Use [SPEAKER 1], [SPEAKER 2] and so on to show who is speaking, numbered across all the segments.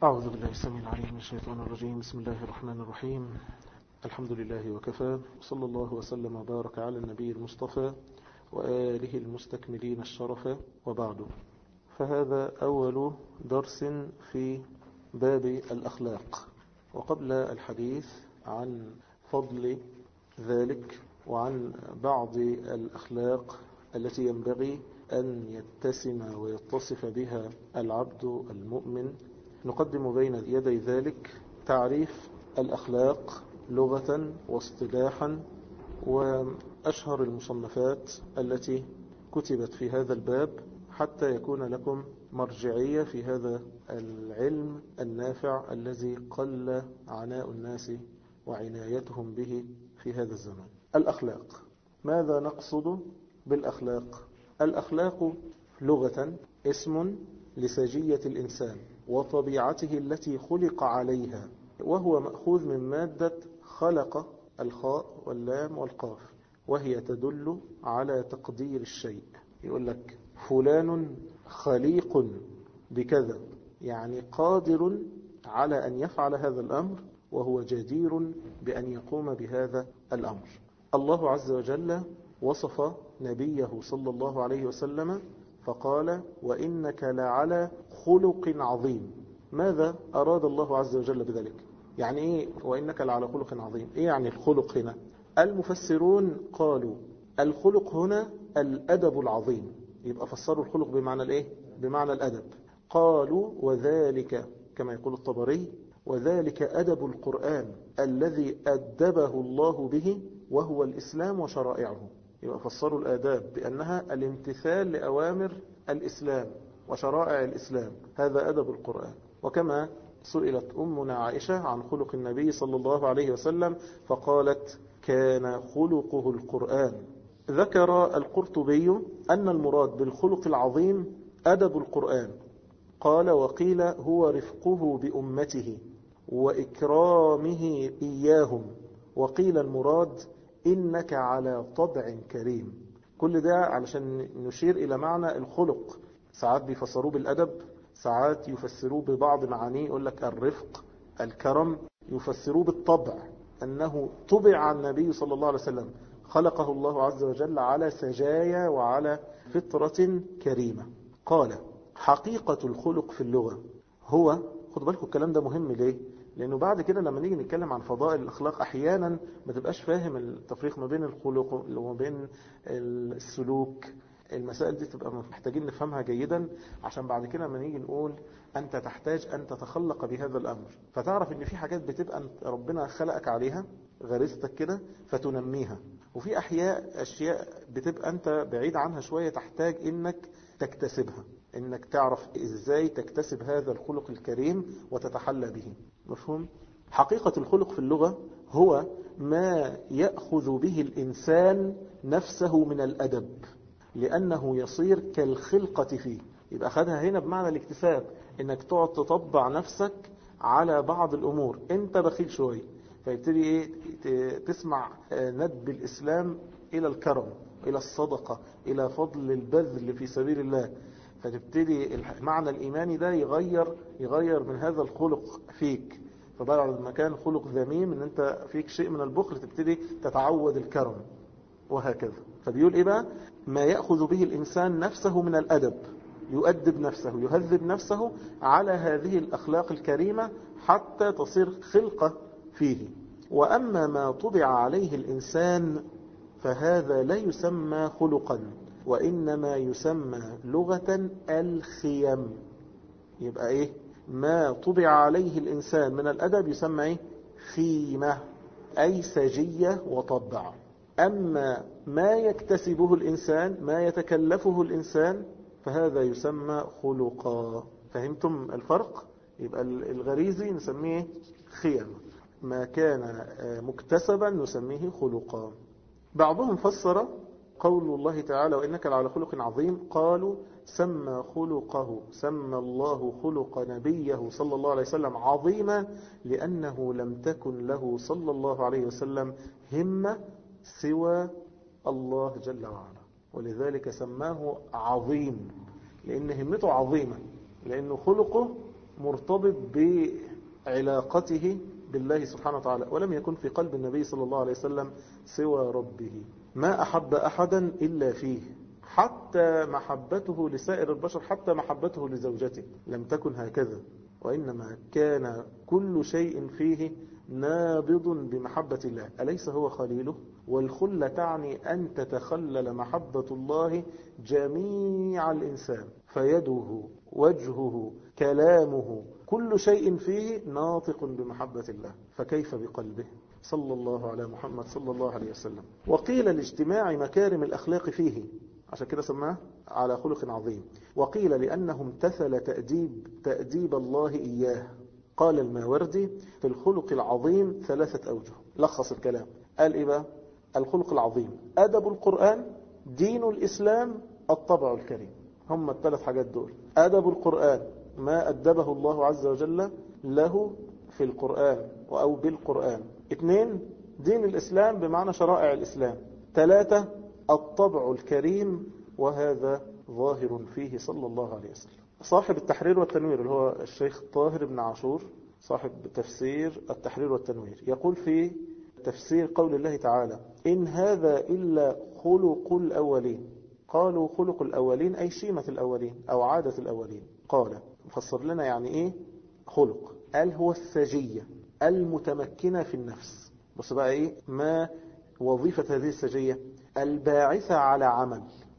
[SPEAKER 1] أعوذ بالله السميع العليم من الشيطان الرجيم بسم الله الرحمن الرحيم الحمد لله وكفى صلى الله وسلم وبارك على النبي المصطفى وآله المستكملين الشرف وبعد فهذا أول درس في باب الأخلاق وقبل الحديث عن فضل ذلك وعن بعض الأخلاق التي ينبغي أن يتسم ويتصف بها العبد المؤمن نقدم بين يدي ذلك تعريف الأخلاق لغة واصطلاحا وأشهر المصنفات التي كتبت في هذا الباب حتى يكون لكم مرجعية في هذا العلم النافع الذي قل عناء الناس وعنايتهم به في هذا الزمان الأخلاق ماذا نقصد بالأخلاق الأخلاق لغة اسم لسجية الإنسان وطبيعته التي خلق عليها وهو مأخوذ من مادة خلق الخاء واللام والقاف وهي تدل على تقدير الشيء يقول لك فلان خليق بكذا يعني قادر على أن يفعل هذا الأمر وهو جدير بأن يقوم بهذا الأمر الله عز وجل وصف نبيه صلى الله عليه وسلم فقال وإنك لعلى خلق عظيم ماذا أراد الله عز وجل بذلك يعني إيه وإنك لعلى خلق عظيم إيه يعني الخلق هنا المفسرون قالوا الخلق هنا الأدب العظيم يبقى فسروا الخلق بمعنى الإيه بمعنى الأدب قالوا وذلك كما يقول الطبري وذلك أدب القرآن الذي أدبه الله به وهو الإسلام وشرائعه يبقى فسروا الآداب بأنها الامتثال لأوامر الإسلام وشرائع الإسلام هذا أدب القرآن وكما سئلت أمنا عائشة عن خلق النبي صلى الله عليه وسلم فقالت كان خلقه القرآن ذكر القرطبي أن المراد بالخلق العظيم أدب القرآن قال وقيل هو رفقه بأمته وإكرامه إياهم وقيل المراد إنك على طبع كريم كل ده علشان نشير إلى معنى الخلق ساعات بيفسروه بالأدب ساعات يفسروه ببعض معانيه يقول لك الرفق الكرم يفسروه بالطبع أنه طبع النبي صلى الله عليه وسلم خلقه الله عز وجل على سجايا وعلى فطرة كريمة قال حقيقة الخلق في اللغة هو خد بالكم الكلام ده مهم ليه لأنه بعد كده لما نيجي نتكلم عن فضائل الأخلاق أحيانا ما تبقاش فاهم التفريق ما بين الخلق وما بين السلوك المسائل دي تبقى محتاجين نفهمها جيدا عشان بعد كده لما نيجي نقول أنت تحتاج أن تتخلق بهذا الأمر فتعرف أن في حاجات بتبقى ربنا خلقك عليها غريزتك كده فتنميها وفي أحياء أشياء بتبقى أنت بعيد عنها شوية تحتاج أنك تكتسبها انك تعرف ازاي تكتسب هذا الخلق الكريم وتتحلى به مفهوم حقيقة الخلق في اللغة هو ما يأخذ به الإنسان نفسه من الأدب لأنه يصير كالخلقة فيه يبقى أخذها هنا بمعنى الاكتساب انك تقعد تطبع نفسك على بعض الأمور انت بخيل شوية فيبتدي ايه تسمع ندب الإسلام إلى الكرم إلى الصدقة إلى فضل البذل في سبيل الله فتبتدي المعنى الإيماني ده يغير يغير من هذا الخلق فيك فبعد ما كان خلق ذميم ان انت فيك شيء من البخل تبتدي تتعود الكرم وهكذا فبيقول ايه بقى ما يأخذ به الإنسان نفسه من الأدب يؤدب نفسه يهذب نفسه على هذه الأخلاق الكريمة حتى تصير خلقة فيه وأما ما طبع عليه الإنسان فهذا لا يسمى خلقا وإنما يسمى لغة الخيم يبقى إيه ما طبع عليه الإنسان من الأدب يسمى إيه خيمة أي سجية وطبع أما ما يكتسبه الإنسان ما يتكلفه الإنسان فهذا يسمى خلقا فهمتم الفرق يبقى الغريزي نسميه خيم ما كان مكتسبا نسميه خلقا بعضهم فسر قول الله تعالى وإنك لعلى خلق عظيم قالوا سمى خلقه سمى الله خلق نبيه صلى الله عليه وسلم عظيما لأنه لم تكن له صلى الله عليه وسلم همة سوى الله جل وعلا ولذلك سماه عظيم لأن همته عظيمة لأنه خلقه مرتبط بعلاقته بالله سبحانه وتعالى ولم يكن في قلب النبي صلى الله عليه وسلم سوى ربه ما أحب أحدا إلا فيه حتى محبته لسائر البشر حتى محبته لزوجته لم تكن هكذا وإنما كان كل شيء فيه نابض بمحبة الله أليس هو خليله والخلة تعني أن تتخلل محبة الله جميع الإنسان فيده وجهه كلامه كل شيء فيه ناطق بمحبة الله فكيف بقلبه صلى الله على محمد صلى الله عليه وسلم وقيل لاجتماع مكارم الأخلاق فيه عشان كده سماه على خلق عظيم وقيل لأنه امتثل تأديب, تأديب الله إياه قال الماوردي في الخلق العظيم ثلاثة أوجه لخص الكلام قال إيه بقى الخلق العظيم أدب القرآن دين الإسلام الطبع الكريم هم الثلاث حاجات دول أدب القرآن ما أدبه الله عز وجل له في القرآن أو بالقرآن اثنين دين الإسلام بمعنى شرائع الإسلام ثلاثة الطبع الكريم وهذا ظاهر فيه صلى الله عليه وسلم صاحب التحرير والتنوير اللي هو الشيخ طاهر بن عاشور صاحب تفسير التحرير والتنوير يقول في تفسير قول الله تعالى إن هذا إلا خلق الأولين قالوا خلق الأولين أي شيمة الأولين أو عادة الأولين قال فسر لنا يعني إيه خلق قال هو السجية المتمكنة في النفس بص بقى إيه ما وظيفة هذه السجية الباعثة على عمل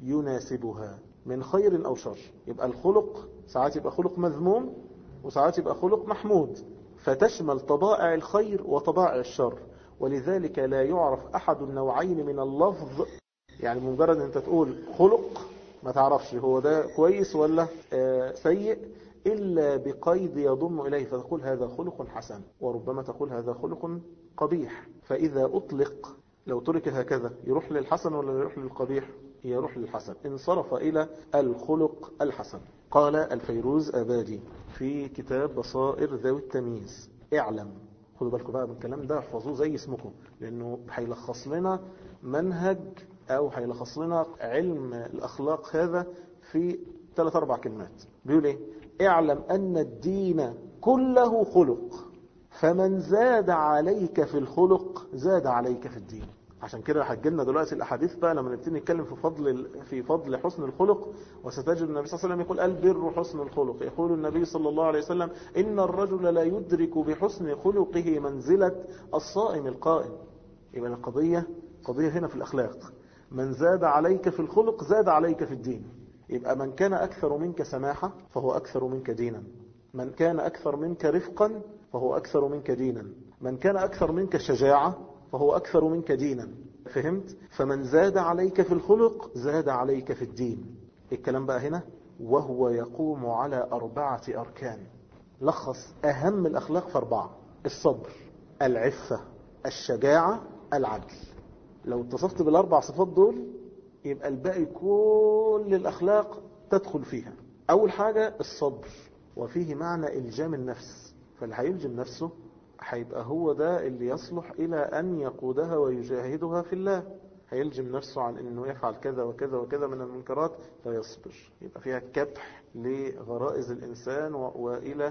[SPEAKER 1] يناسبها من خير أو شر يبقى الخلق ساعات يبقى خلق مذموم وساعات يبقى خلق محمود فتشمل طبائع الخير وطبائع الشر ولذلك لا يعرف أحد النوعين من اللفظ يعني مجرد أنت تقول خلق ما تعرفش هو ده كويس ولا آه سيء إلا بقيد يضم إليه فتقول هذا خلق حسن وربما تقول هذا خلق قبيح فإذا أطلق لو ترك هكذا يروح للحسن ولا يروح للقبيح يروح للحسن انصرف إلى الخلق الحسن قال الفيروز أبادي في كتاب بصائر ذوي التمييز اعلم خدوا بالكم بقى من الكلام ده احفظوه زي اسمكم لأنه هيلخص لنا منهج أو هيلخص لنا علم الأخلاق هذا في ثلاث أربع كلمات بيقول إيه اعلم أن الدين كله خلق فمن زاد عليك في الخلق زاد عليك في الدين عشان كده هتجيلنا دلوقتي الاحاديث بقى لما نبتدي نتكلم في فضل في فضل حسن الخلق وستجد النبي صلى الله عليه وسلم يقول البر حسن الخلق يقول النبي صلى الله عليه وسلم ان الرجل لا يدرك بحسن خلقه منزلة الصائم القائم يبقى القضية قضية هنا في الاخلاق من زاد عليك في الخلق زاد عليك في الدين يبقى من كان اكثر منك سماحة فهو اكثر منك دينا من كان اكثر منك رفقا فهو اكثر منك دينا من كان اكثر منك شجاعة فهو أكثر منك دينا فهمت؟ فمن زاد عليك في الخلق زاد عليك في الدين الكلام بقى هنا وهو يقوم على أربعة أركان لخص أهم الأخلاق في أربعة الصبر العفة الشجاعة العدل لو اتصفت بالأربع صفات دول يبقى الباقي كل الأخلاق تدخل فيها أول حاجة الصبر وفيه معنى إلجام النفس فاللي هيلجم نفسه هيبقى هو ده اللي يصلح إلى أن يقودها ويجاهدها في الله هيلجم نفسه عن أنه يفعل كذا وكذا وكذا من المنكرات فيصبر يبقى فيها كبح لغرائز الإنسان وإلى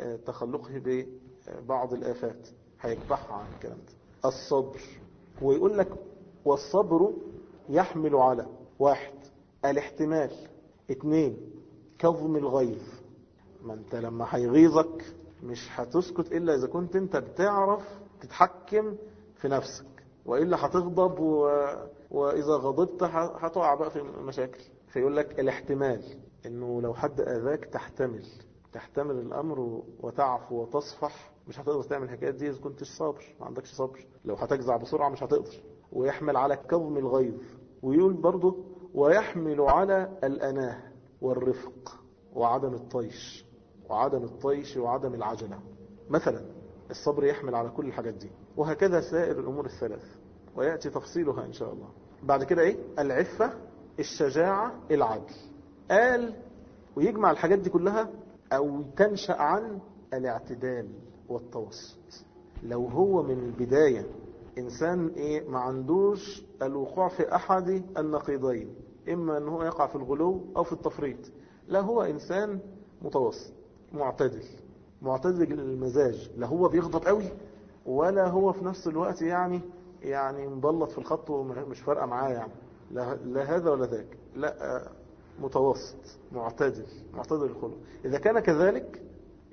[SPEAKER 1] تخلقه ببعض الآفات هيكبحها عن الكلام ده الصبر ويقول لك والصبر يحمل على واحد الاحتمال اثنين كظم الغيظ ما انت لما هيغيظك مش هتسكت إلا إذا كنت أنت بتعرف تتحكم في نفسك وإلا هتغضب و... وإذا غضبت هتقع بقى في مشاكل فيقول لك الاحتمال إنه لو حد أذاك تحتمل تحتمل الأمر وتعفو وتصفح مش هتقدر تعمل الحكايات دي إذا كنتش صابر ما عندكش صبر لو هتجزع بسرعة مش هتقدر ويحمل على كظم الغيظ ويقول برضه ويحمل على الأناه والرفق وعدم الطيش وعدم الطيش وعدم العجلة مثلا الصبر يحمل على كل الحاجات دي وهكذا سائر الأمور الثلاث ويأتي تفصيلها إن شاء الله بعد كده إيه العفة الشجاعة العدل قال ويجمع الحاجات دي كلها أو تنشأ عن الاعتدال والتوسط لو هو من البداية إنسان إيه ما عندوش الوقوع في أحد النقيضين إما أنه يقع في الغلو أو في التفريط لا هو إنسان متوسط معتدل معتدل المزاج لا هو بيغضب قوي ولا هو في نفس الوقت يعني يعني مبلط في الخط ومش فارقه معاه يعني لا, لا هذا ولا ذاك لا متوسط معتدل معتدل الخلق إذا كان كذلك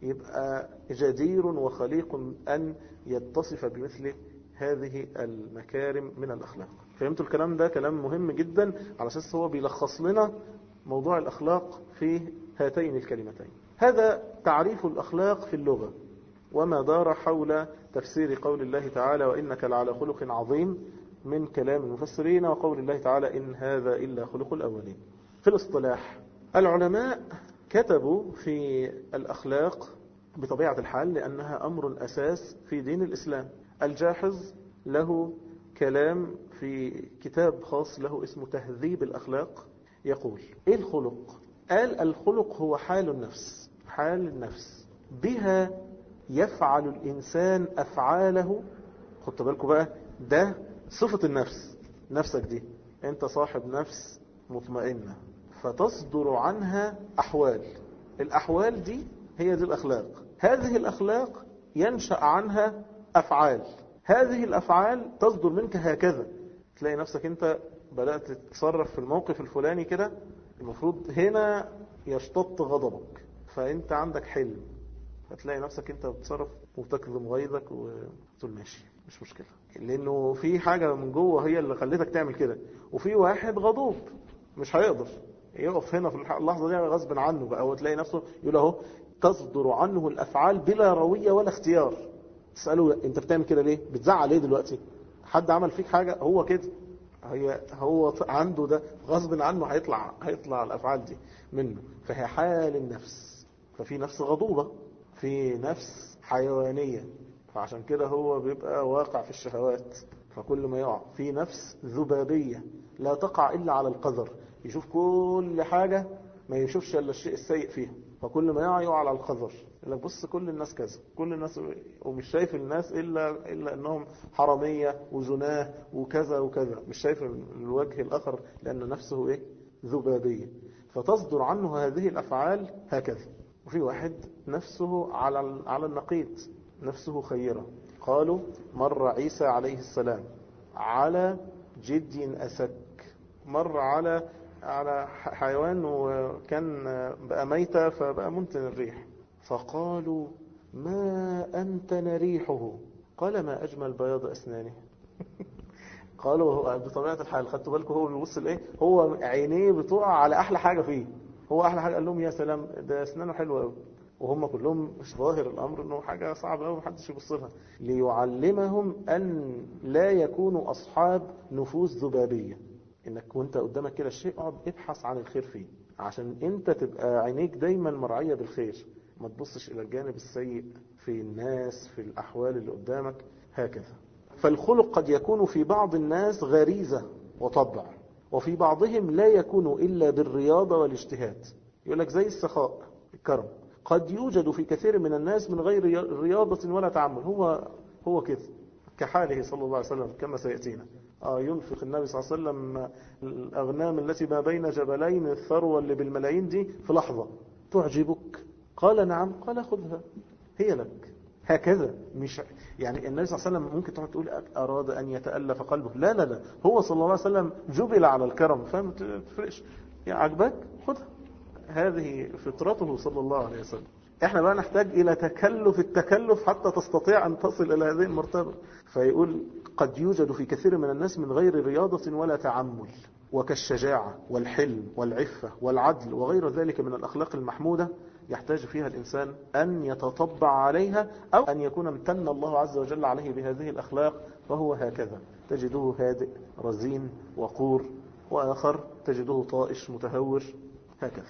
[SPEAKER 1] يبقى جدير وخليق أن يتصف بمثل هذه المكارم من الأخلاق فهمتوا الكلام ده كلام مهم جدا على أساس هو بيلخص لنا موضوع الأخلاق في هاتين الكلمتين هذا تعريف الأخلاق في اللغة وما دار حول تفسير قول الله تعالى وإنك لعلى خلق عظيم من كلام المفسرين وقول الله تعالى إن هذا إلا خلق الأولين في الاصطلاح العلماء كتبوا في الأخلاق بطبيعة الحال لأنها أمر أساس في دين الإسلام الجاحظ له كلام في كتاب خاص له اسمه تهذيب الأخلاق يقول إيه الخلق؟ قال الخلق هو حال النفس حال النفس بها يفعل الإنسان أفعاله خدت بالكم بقى ده صفة النفس نفسك دي انت صاحب نفس مطمئنة فتصدر عنها أحوال الأحوال دي هي دي الأخلاق هذه الأخلاق ينشأ عنها أفعال هذه الأفعال تصدر منك هكذا تلاقي نفسك انت بدأت تتصرف في الموقف الفلاني كده المفروض هنا يشتط غضبك فانت عندك حلم فتلاقي نفسك انت بتصرف وتكظم غيظك وتقول ماشي مش مشكلة لانه في حاجة من جوه هي اللي خلتك تعمل كده وفي واحد غضوب مش هيقدر يقف هنا في اللحظة دي غصب عنه بقى وتلاقي نفسه يقول اهو تصدر عنه الافعال بلا روية ولا اختيار تسأله انت بتعمل كده ليه بتزعل ليه دلوقتي حد عمل فيك حاجة هو كده هي هو عنده ده غصب عنه هيطلع هيطلع الافعال دي منه فهي حال النفس ففي نفس غضوبة في نفس حيوانية فعشان كده هو بيبقى واقع في الشهوات فكل ما يقع في نفس ذبابية لا تقع إلا على القدر يشوف كل حاجة ما يشوفش إلا الشيء السيء فيها فكل ما يقع يقع على القدر يقول لك بص كل الناس كذا كل الناس ومش شايف الناس إلا, إلا أنهم حرامية وزناه وكذا وكذا مش شايف الوجه الآخر لأن نفسه إيه ذبابية فتصدر عنه هذه الأفعال هكذا وفي واحد نفسه على على النقيض نفسه خيرة قالوا مر عيسى عليه السلام على جدي أسك مر على على حيوان وكان بقى ميتة فبقى منتن الريح فقالوا ما أنت نريحه قال ما أجمل بياض أسنانه قالوا بطبيعة الحال خدتوا بالكم هو بيبص لايه هو عينيه بتقع على أحلى حاجة فيه هو أحلى حاجة قال لهم يا سلام ده أسنانه حلوة قوي وهم كلهم مش ظاهر الأمر أنه حاجة صعبة قوي محدش يبص لها ليعلمهم أن لا يكونوا أصحاب نفوس ذبابية انك وانت قدامك كده الشيء اقعد ابحث عن الخير فيه عشان انت تبقى عينيك دايما مرعية بالخير ما تبصش الى الجانب السيء في الناس في الاحوال اللي قدامك هكذا فالخلق قد يكون في بعض الناس غريزة وطبع وفي بعضهم لا يكون إلا بالرياضة والاجتهاد يقول لك زي السخاء الكرم قد يوجد في كثير من الناس من غير رياضة ولا تعمل هو هو كده كحاله صلى الله عليه وسلم كما سيأتينا آه ينفق النبي صلى الله عليه وسلم الأغنام التي ما بين جبلين الثروة اللي بالملايين دي في لحظة تعجبك قال نعم قال خذها هي لك هكذا مش يعني النبي صلى الله عليه وسلم ممكن تقعد تقول أراد أن يتألف قلبه لا لا لا هو صلى الله عليه وسلم جبل على الكرم فما تفرقش يعني عجبك خذها هذه فطرته صلى الله عليه وسلم احنا بقى نحتاج الى تكلف التكلف حتى تستطيع ان تصل الى هذه المرتبة فيقول قد يوجد في كثير من الناس من غير رياضة ولا تعمل وكالشجاعة والحلم والعفة والعدل وغير ذلك من الأخلاق المحمودة يحتاج فيها الإنسان أن يتطبع عليها أو أن يكون امتن الله عز وجل عليه بهذه الأخلاق فهو هكذا تجده هادئ رزين وقور وآخر تجده طائش متهور هكذا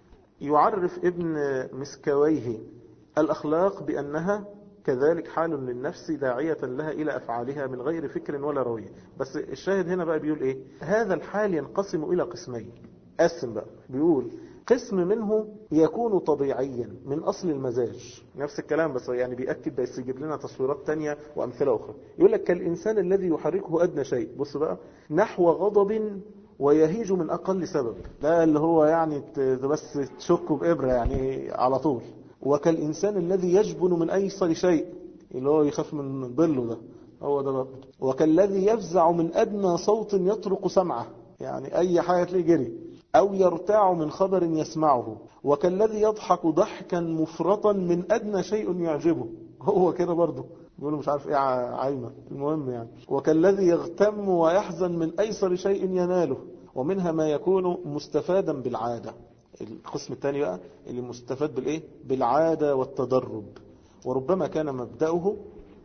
[SPEAKER 1] يعرف ابن مسكويه الأخلاق بأنها كذلك حال للنفس داعية لها إلى أفعالها من غير فكر ولا روية بس الشاهد هنا بقى بيقول إيه هذا الحال ينقسم إلى قسمين قسم بقى بيقول قسم منه يكون طبيعيا من أصل المزاج نفس الكلام بس يعني بيأكد بس يجيب لنا تصويرات تانية وأمثلة أخرى يقول لك كالإنسان الذي يحركه أدنى شيء بص بقى نحو غضب ويهيج من أقل سبب ده اللي هو يعني بس تشكه بإبرة يعني على طول وكالإنسان الذي يجبن من أيسر شيء اللي هو يخاف من ظله ده هو ده بقى. وكالذي يفزع من أدنى صوت يطرق سمعه يعني أي حاجة تلاقيه جري أو يرتاع من خبر يسمعه وكالذي يضحك ضحكا مفرطا من أدنى شيء يعجبه هو كده برضه بيقولوا مش عارف ايه عايمة المهم يعني وكالذي يغتم ويحزن من أيسر شيء يناله ومنها ما يكون مستفادا بالعادة القسم الثاني بقى اللي مستفاد بالايه بالعادة والتدرب وربما كان مبدأه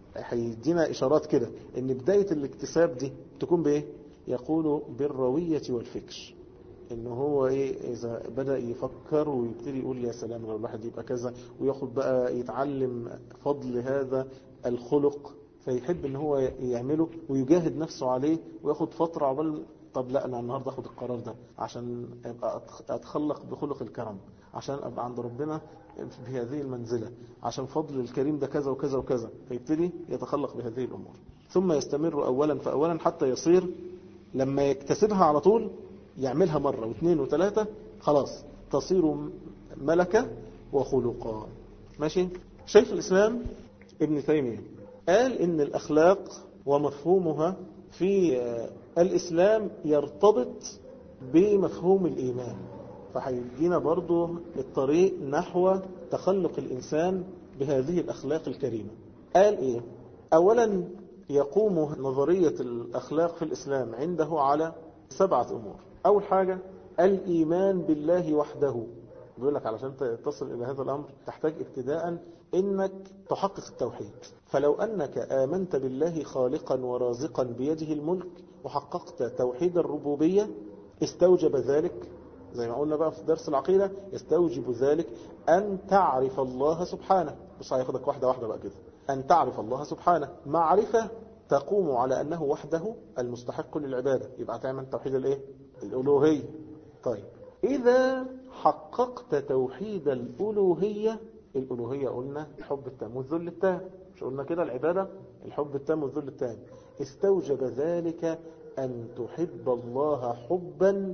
[SPEAKER 1] هيدينا إشارات كده ان بداية الاكتساب دي تكون بايه يقول بالروية والفكر ان هو ايه اذا بدأ يفكر ويبتدي يقول يا سلام لو الواحد يبقى كذا وياخد بقى يتعلم فضل هذا الخلق فيحب ان هو يعمله ويجاهد نفسه عليه وياخد فترة عقبال طب لا انا النهارده اخد القرار ده عشان ابقى اتخلق بخلق الكرم عشان ابقى عند ربنا في هذه المنزلة عشان فضل الكريم ده كذا وكذا وكذا فيبتدي يتخلق بهذه الامور ثم يستمر اولا فاولا حتى يصير لما يكتسبها على طول يعملها مرة واثنين وثلاثة خلاص تصير ملكة وخلقا ماشي شيخ الإسلام ابن تيمية قال إن الأخلاق ومفهومها في الإسلام يرتبط بمفهوم الإيمان فهيدينا برضو الطريق نحو تخلق الإنسان بهذه الأخلاق الكريمة قال إيه أولا يقوم نظرية الأخلاق في الإسلام عنده على سبعة أمور أول حاجة الإيمان بالله وحده بيقول لك علشان تصل إلى هذا الأمر تحتاج ابتداء إنك تحقق التوحيد فلو أنك آمنت بالله خالقا ورازقا بيده الملك وحققت توحيد الربوبية استوجب ذلك زي ما قلنا بقى في درس العقيدة يستوجب ذلك أن تعرف الله سبحانه بص هياخدك واحدة واحدة بقى كده أن تعرف الله سبحانه معرفة تقوم على أنه وحده المستحق للعبادة يبقى تعمل توحيد الإيه؟ الألوهية طيب إذا حققت توحيد الألوهية الألوهية قلنا الحب التام والذل التام مش قلنا كده العبادة الحب التام والذل التام استوجب ذلك أن تحب الله حبا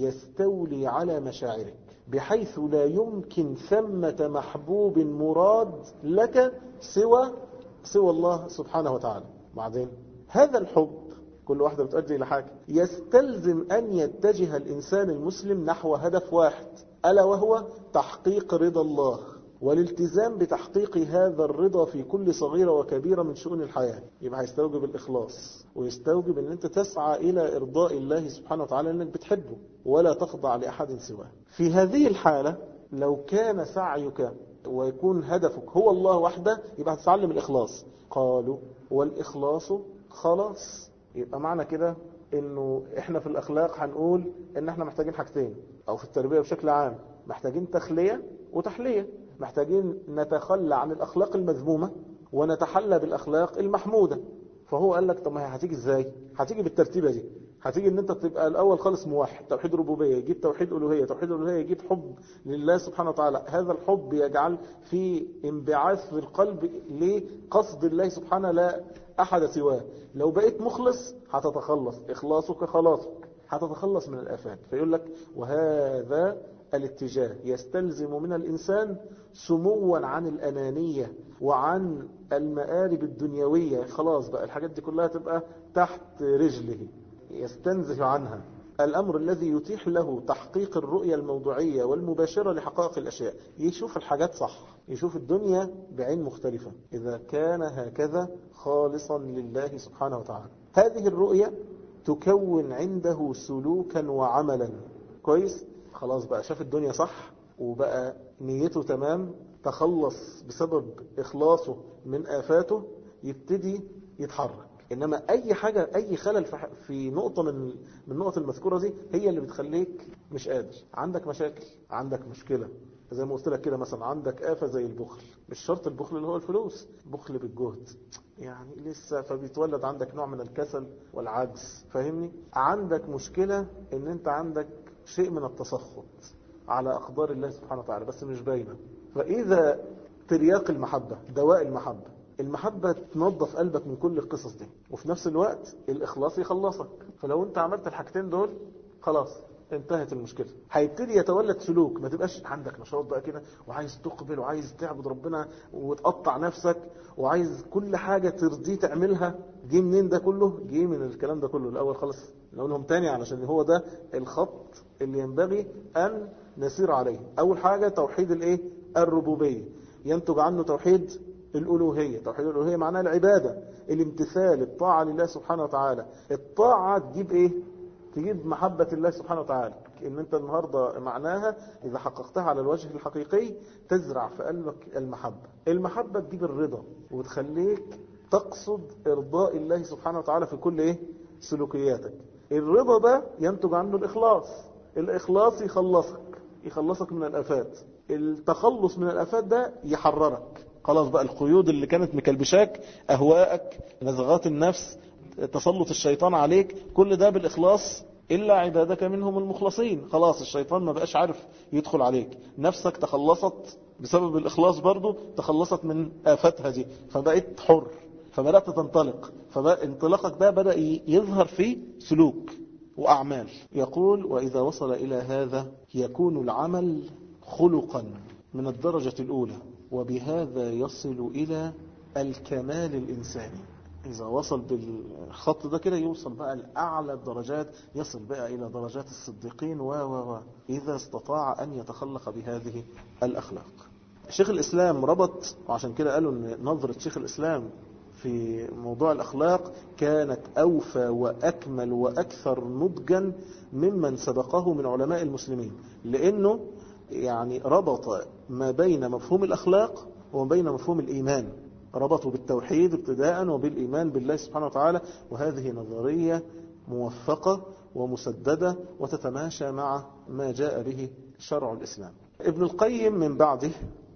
[SPEAKER 1] يستولي على مشاعرك بحيث لا يمكن ثمة محبوب مراد لك سوى سوى الله سبحانه وتعالى بعدين هذا الحب كل واحدة بتؤدي إلى حاجة يستلزم أن يتجه الإنسان المسلم نحو هدف واحد ألا وهو تحقيق رضا الله والالتزام بتحقيق هذا الرضا في كل صغيرة وكبيرة من شؤون الحياة يبقى هيستوجب الإخلاص ويستوجب أن أنت تسعى إلى إرضاء الله سبحانه وتعالى أنك بتحبه ولا تخضع لأحد سواه في هذه الحالة لو كان سعيك ويكون هدفك هو الله وحده يبقى هتتعلم الإخلاص قالوا والإخلاص خلاص يبقى معنى كده انه احنا في الاخلاق هنقول ان احنا محتاجين حاجتين او في التربية بشكل عام محتاجين تخلية وتحلية محتاجين نتخلى عن الاخلاق المذمومة ونتحلى بالاخلاق المحمودة فهو قال لك طب ما هي هتيجي ازاي هتيجي بالترتيبة دي هتيجي ان انت تبقى الاول خالص موحد توحيد ربوبيه يجيب توحيد الوهيه توحيد الوهيه يجيب حب لله سبحانه وتعالى هذا الحب يجعل في انبعاث في القلب لقصد الله سبحانه لا احد سواه لو بقيت مخلص هتتخلص اخلاصك خلاصك هتتخلص من الافات فيقول لك وهذا الاتجاه يستلزم من الانسان سموا عن الانانيه وعن المآرب الدنيويه خلاص بقى الحاجات دي كلها تبقى تحت رجله يستنزه عنها الأمر الذي يتيح له تحقيق الرؤية الموضوعية والمباشرة لحقائق الأشياء يشوف الحاجات صح يشوف الدنيا بعين مختلفة إذا كان هكذا خالصا لله سبحانه وتعالى هذه الرؤية تكون عنده سلوكا وعملا كويس خلاص بقى شاف الدنيا صح وبقى نيته تمام تخلص بسبب إخلاصه من آفاته يبتدي يتحرك إنما أي حاجة أي خلل في نقطة من من النقط المذكورة دي هي اللي بتخليك مش قادر عندك مشاكل عندك مشكلة زي ما قلت لك كده مثلا عندك آفة زي البخل مش شرط البخل اللي هو الفلوس بخل بالجهد يعني لسه فبيتولد عندك نوع من الكسل والعجز فاهمني عندك مشكلة ان انت عندك شيء من التسخط على أقدار الله سبحانه وتعالى بس مش باينة فإذا ترياق المحبة دواء المحبة المحبة تنظف قلبك من كل القصص دي وفي نفس الوقت الإخلاص يخلصك فلو انت عملت الحاجتين دول خلاص انتهت المشكلة هيبتدي يتولد سلوك ما تبقاش عندك نشاط بقى كده وعايز تقبل وعايز تعبد ربنا وتقطع نفسك وعايز كل حاجة ترضيه تعملها جه منين ده كله جه من الكلام ده كله الأول خالص نقولهم تاني علشان هو ده الخط اللي ينبغي أن نسير عليه أول حاجة توحيد الإيه الربوبية ينتج عنه توحيد الألوهية توحيد الألوهية معناها العبادة الامتثال الطاعة لله سبحانه وتعالى الطاعة تجيب إيه تجيب محبة الله سبحانه وتعالى ان انت النهاردة معناها اذا حققتها على الوجه الحقيقي تزرع في قلبك المحبة المحبة تجيب الرضا وتخليك تقصد ارضاء الله سبحانه وتعالى في كل ايه سلوكياتك الرضا ده ينتج عنه الاخلاص الاخلاص يخلصك يخلصك من الافات التخلص من الافات ده يحررك خلاص بقى القيود اللي كانت مكلبشاك اهواءك نزغات النفس تسلط الشيطان عليك كل ده بالإخلاص إلا عبادك منهم المخلصين خلاص الشيطان ما بقاش عارف يدخل عليك نفسك تخلصت بسبب الإخلاص برضو تخلصت من آفاتها دي فبقيت حر فبدأت تنطلق فبقى انطلاقك ده بدأ يظهر في سلوك وأعمال يقول وإذا وصل إلى هذا يكون العمل خلقا من الدرجة الأولى وبهذا يصل إلى الكمال الإنساني إذا وصل بالخط ده كده يوصل بقى لأعلى الدرجات يصل بقى إلى درجات الصديقين و و و إذا استطاع أن يتخلق بهذه الأخلاق شيخ الإسلام ربط وعشان كده قالوا أن نظرة شيخ الإسلام في موضوع الأخلاق كانت أوفى وأكمل وأكثر نضجا ممن سبقه من علماء المسلمين لأنه يعني ربط ما بين مفهوم الأخلاق وما بين مفهوم الإيمان ربطوا بالتوحيد ابتداء وبالإيمان بالله سبحانه وتعالى وهذه نظرية موفقة ومسددة وتتماشى مع ما جاء به شرع الإسلام ابن القيم من بعده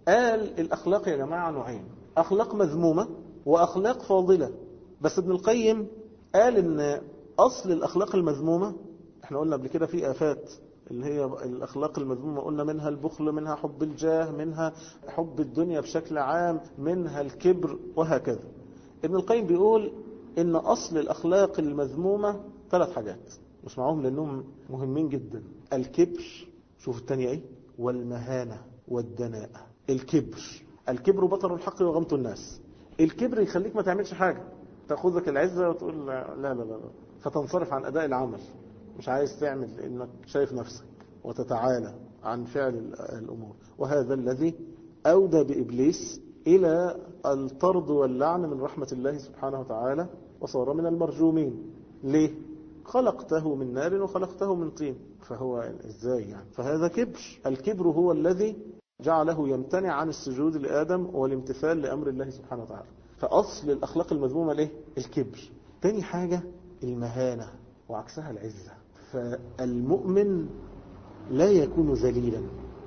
[SPEAKER 1] قال الأخلاق يا جماعة نوعين أخلاق مذمومة وأخلاق فاضلة بس ابن القيم قال ان أصل الأخلاق المذمومة احنا قلنا قبل كده في آفات اللي هي الأخلاق المذمومة قلنا منها البخل منها حب الجاه منها حب الدنيا بشكل عام منها الكبر وهكذا ابن القيم بيقول إن أصل الأخلاق المذمومة ثلاث حاجات اسمعوهم لأنهم مهمين جدا الكبر شوف الثانية ايه والمهانة والدناءة الكبر الكبر بطر الحق وغمط الناس الكبر يخليك ما تعملش حاجة تأخذك العزة وتقول لا لا لا, لا. فتنصرف عن أداء العمل مش عايز تعمل لأنك شايف نفسك وتتعالى عن فعل الأمور وهذا الذي أودى بإبليس إلى الطرد واللعن من رحمة الله سبحانه وتعالى وصار من المرجومين ليه؟ خلقته من نار وخلقته من طين فهو ازاي يعني فهذا كبر الكبر هو الذي جعله يمتنع عن السجود لآدم والامتثال لأمر الله سبحانه وتعالى فأصل الأخلاق المذمومة ليه؟ الكبر تاني حاجة المهانة وعكسها العزة فالمؤمن لا يكون ذليلا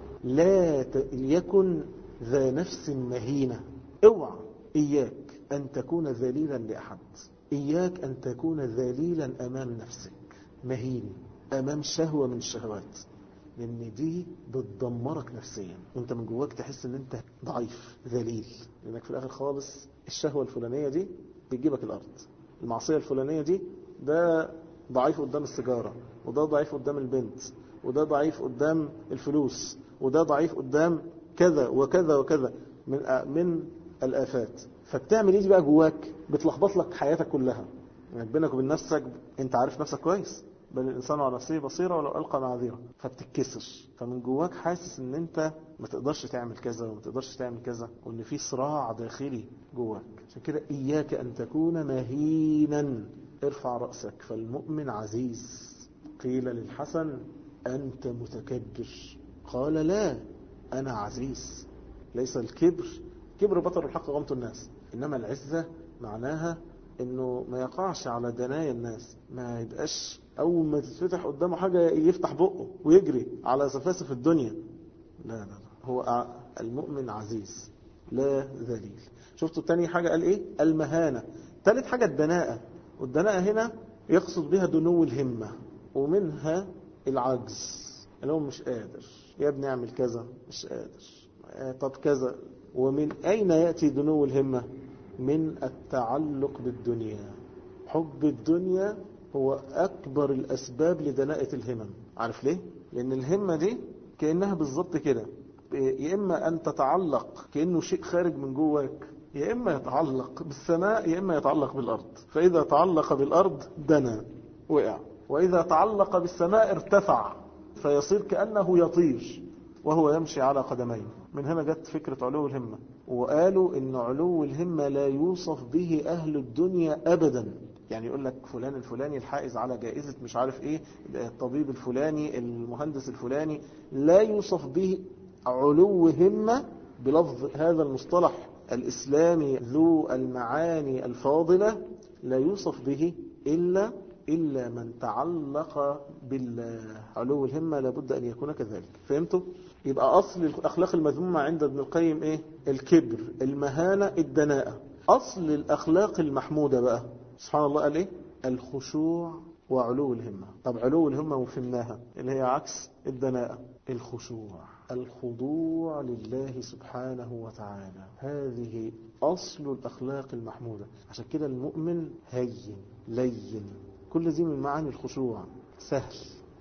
[SPEAKER 1] لا يكن ذا نفس مهينة اوعى إياك أن تكون ذليلا لأحد إياك أن تكون ذليلا أمام نفسك مهين أمام شهوة من الشهوات لأن دي بتدمرك نفسيا وانت من جواك تحس ان انت ضعيف ذليل لأنك في الآخر خالص الشهوة الفلانية دي بتجيبك الأرض المعصية الفلانية دي ده ضعيف قدام السيجارة وده ضعيف قدام البنت وده ضعيف قدام الفلوس وده ضعيف قدام كذا وكذا وكذا من من الآفات فبتعمل ايه دي بقى جواك بتلخبط لك حياتك كلها يعني بينك وبين نفسك انت عارف نفسك كويس بل الإنسان على نفسه بصيرة ولو ألقى معذرة فبتتكسر فمن جواك حاسس ان انت ما تقدرش تعمل كذا وما تقدرش تعمل كذا وان في صراع داخلي جواك عشان كده إياك أن تكون مهينا ارفع رأسك فالمؤمن عزيز قيل للحسن أنت متكبر قال لا أنا عزيز ليس الكبر كبر بطر الحق غمط الناس إنما العزة معناها انه ما يقعش على دنايا الناس ما يبقاش اول ما تتفتح قدامه حاجة يفتح بقه ويجري على سفاسف الدنيا لا لا لا هو المؤمن عزيز لا ذليل شفتوا التاني حاجة قال ايه المهانة ثالث حاجة الدناءة والدناءة هنا يقصد بها دنو الهمة ومنها العجز اللي هو مش قادر يا ابني اعمل كذا مش قادر طب كذا ومن أين يأتي دنو الهمة من التعلق بالدنيا حب الدنيا هو أكبر الأسباب لدناءة الهمم عارف ليه؟ لأن الهمة دي كأنها بالظبط كده يا إما أن تتعلق كأنه شيء خارج من جواك يا إما يتعلق بالسماء يا إما يتعلق بالأرض فإذا تعلق بالأرض دنا وقع وإذا تعلق بالسماء ارتفع فيصير كأنه يطير وهو يمشي على قدمين من هنا جت فكرة علو الهمة وقالوا إن علو الهمة لا يوصف به أهل الدنيا أبدا يعني يقول لك فلان الفلاني الحائز على جائزة مش عارف ايه الطبيب الفلاني المهندس الفلاني لا يوصف به علو همة بلفظ هذا المصطلح الإسلامي ذو المعاني الفاضلة لا يوصف به إلا إلا من تعلق بالله علو الهمة لابد أن يكون كذلك فهمتوا؟ يبقى أصل الأخلاق المذمومة عند ابن القيم إيه؟ الكبر المهانة الدناءة أصل الأخلاق المحمودة بقى سبحان الله قال إيه؟ الخشوع وعلو الهمة طب علو الهمة وفهمناها اللي هي عكس الدناءة الخشوع الخضوع لله سبحانه وتعالى هذه أصل الأخلاق المحمودة عشان كده المؤمن هين لين كل دي من معاني الخشوع سهل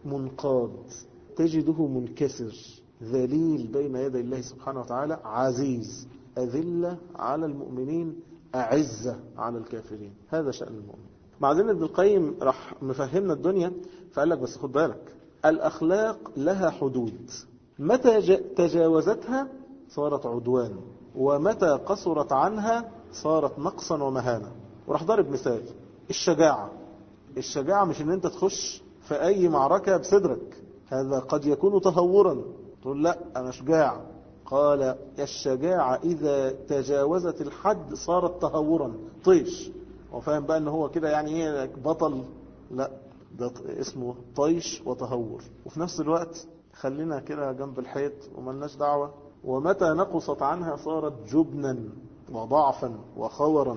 [SPEAKER 1] منقاد تجده منكسر ذليل بين يدي الله سبحانه وتعالى عزيز أذلة على المؤمنين أعزة على الكافرين هذا شأن المؤمن بعدين ابن القيم راح مفهمنا الدنيا فقال لك بس خد بالك الأخلاق لها حدود متى تجاوزتها صارت عدوان ومتى قصرت عنها صارت نقصا ومهانة وراح ضرب مثال الشجاعة الشجاعة مش ان انت تخش في اي معركة بصدرك هذا قد يكون تهورا تقول لا انا شجاع قال الشجاعة اذا تجاوزت الحد صارت تهورا طيش وفاهم بقى ان هو كده يعني ايه بطل لا ده اسمه طيش وتهور وفي نفس الوقت خلينا كده جنب الحيط وملناش دعوة ومتى نقصت عنها صارت جبنا وضعفا وخورا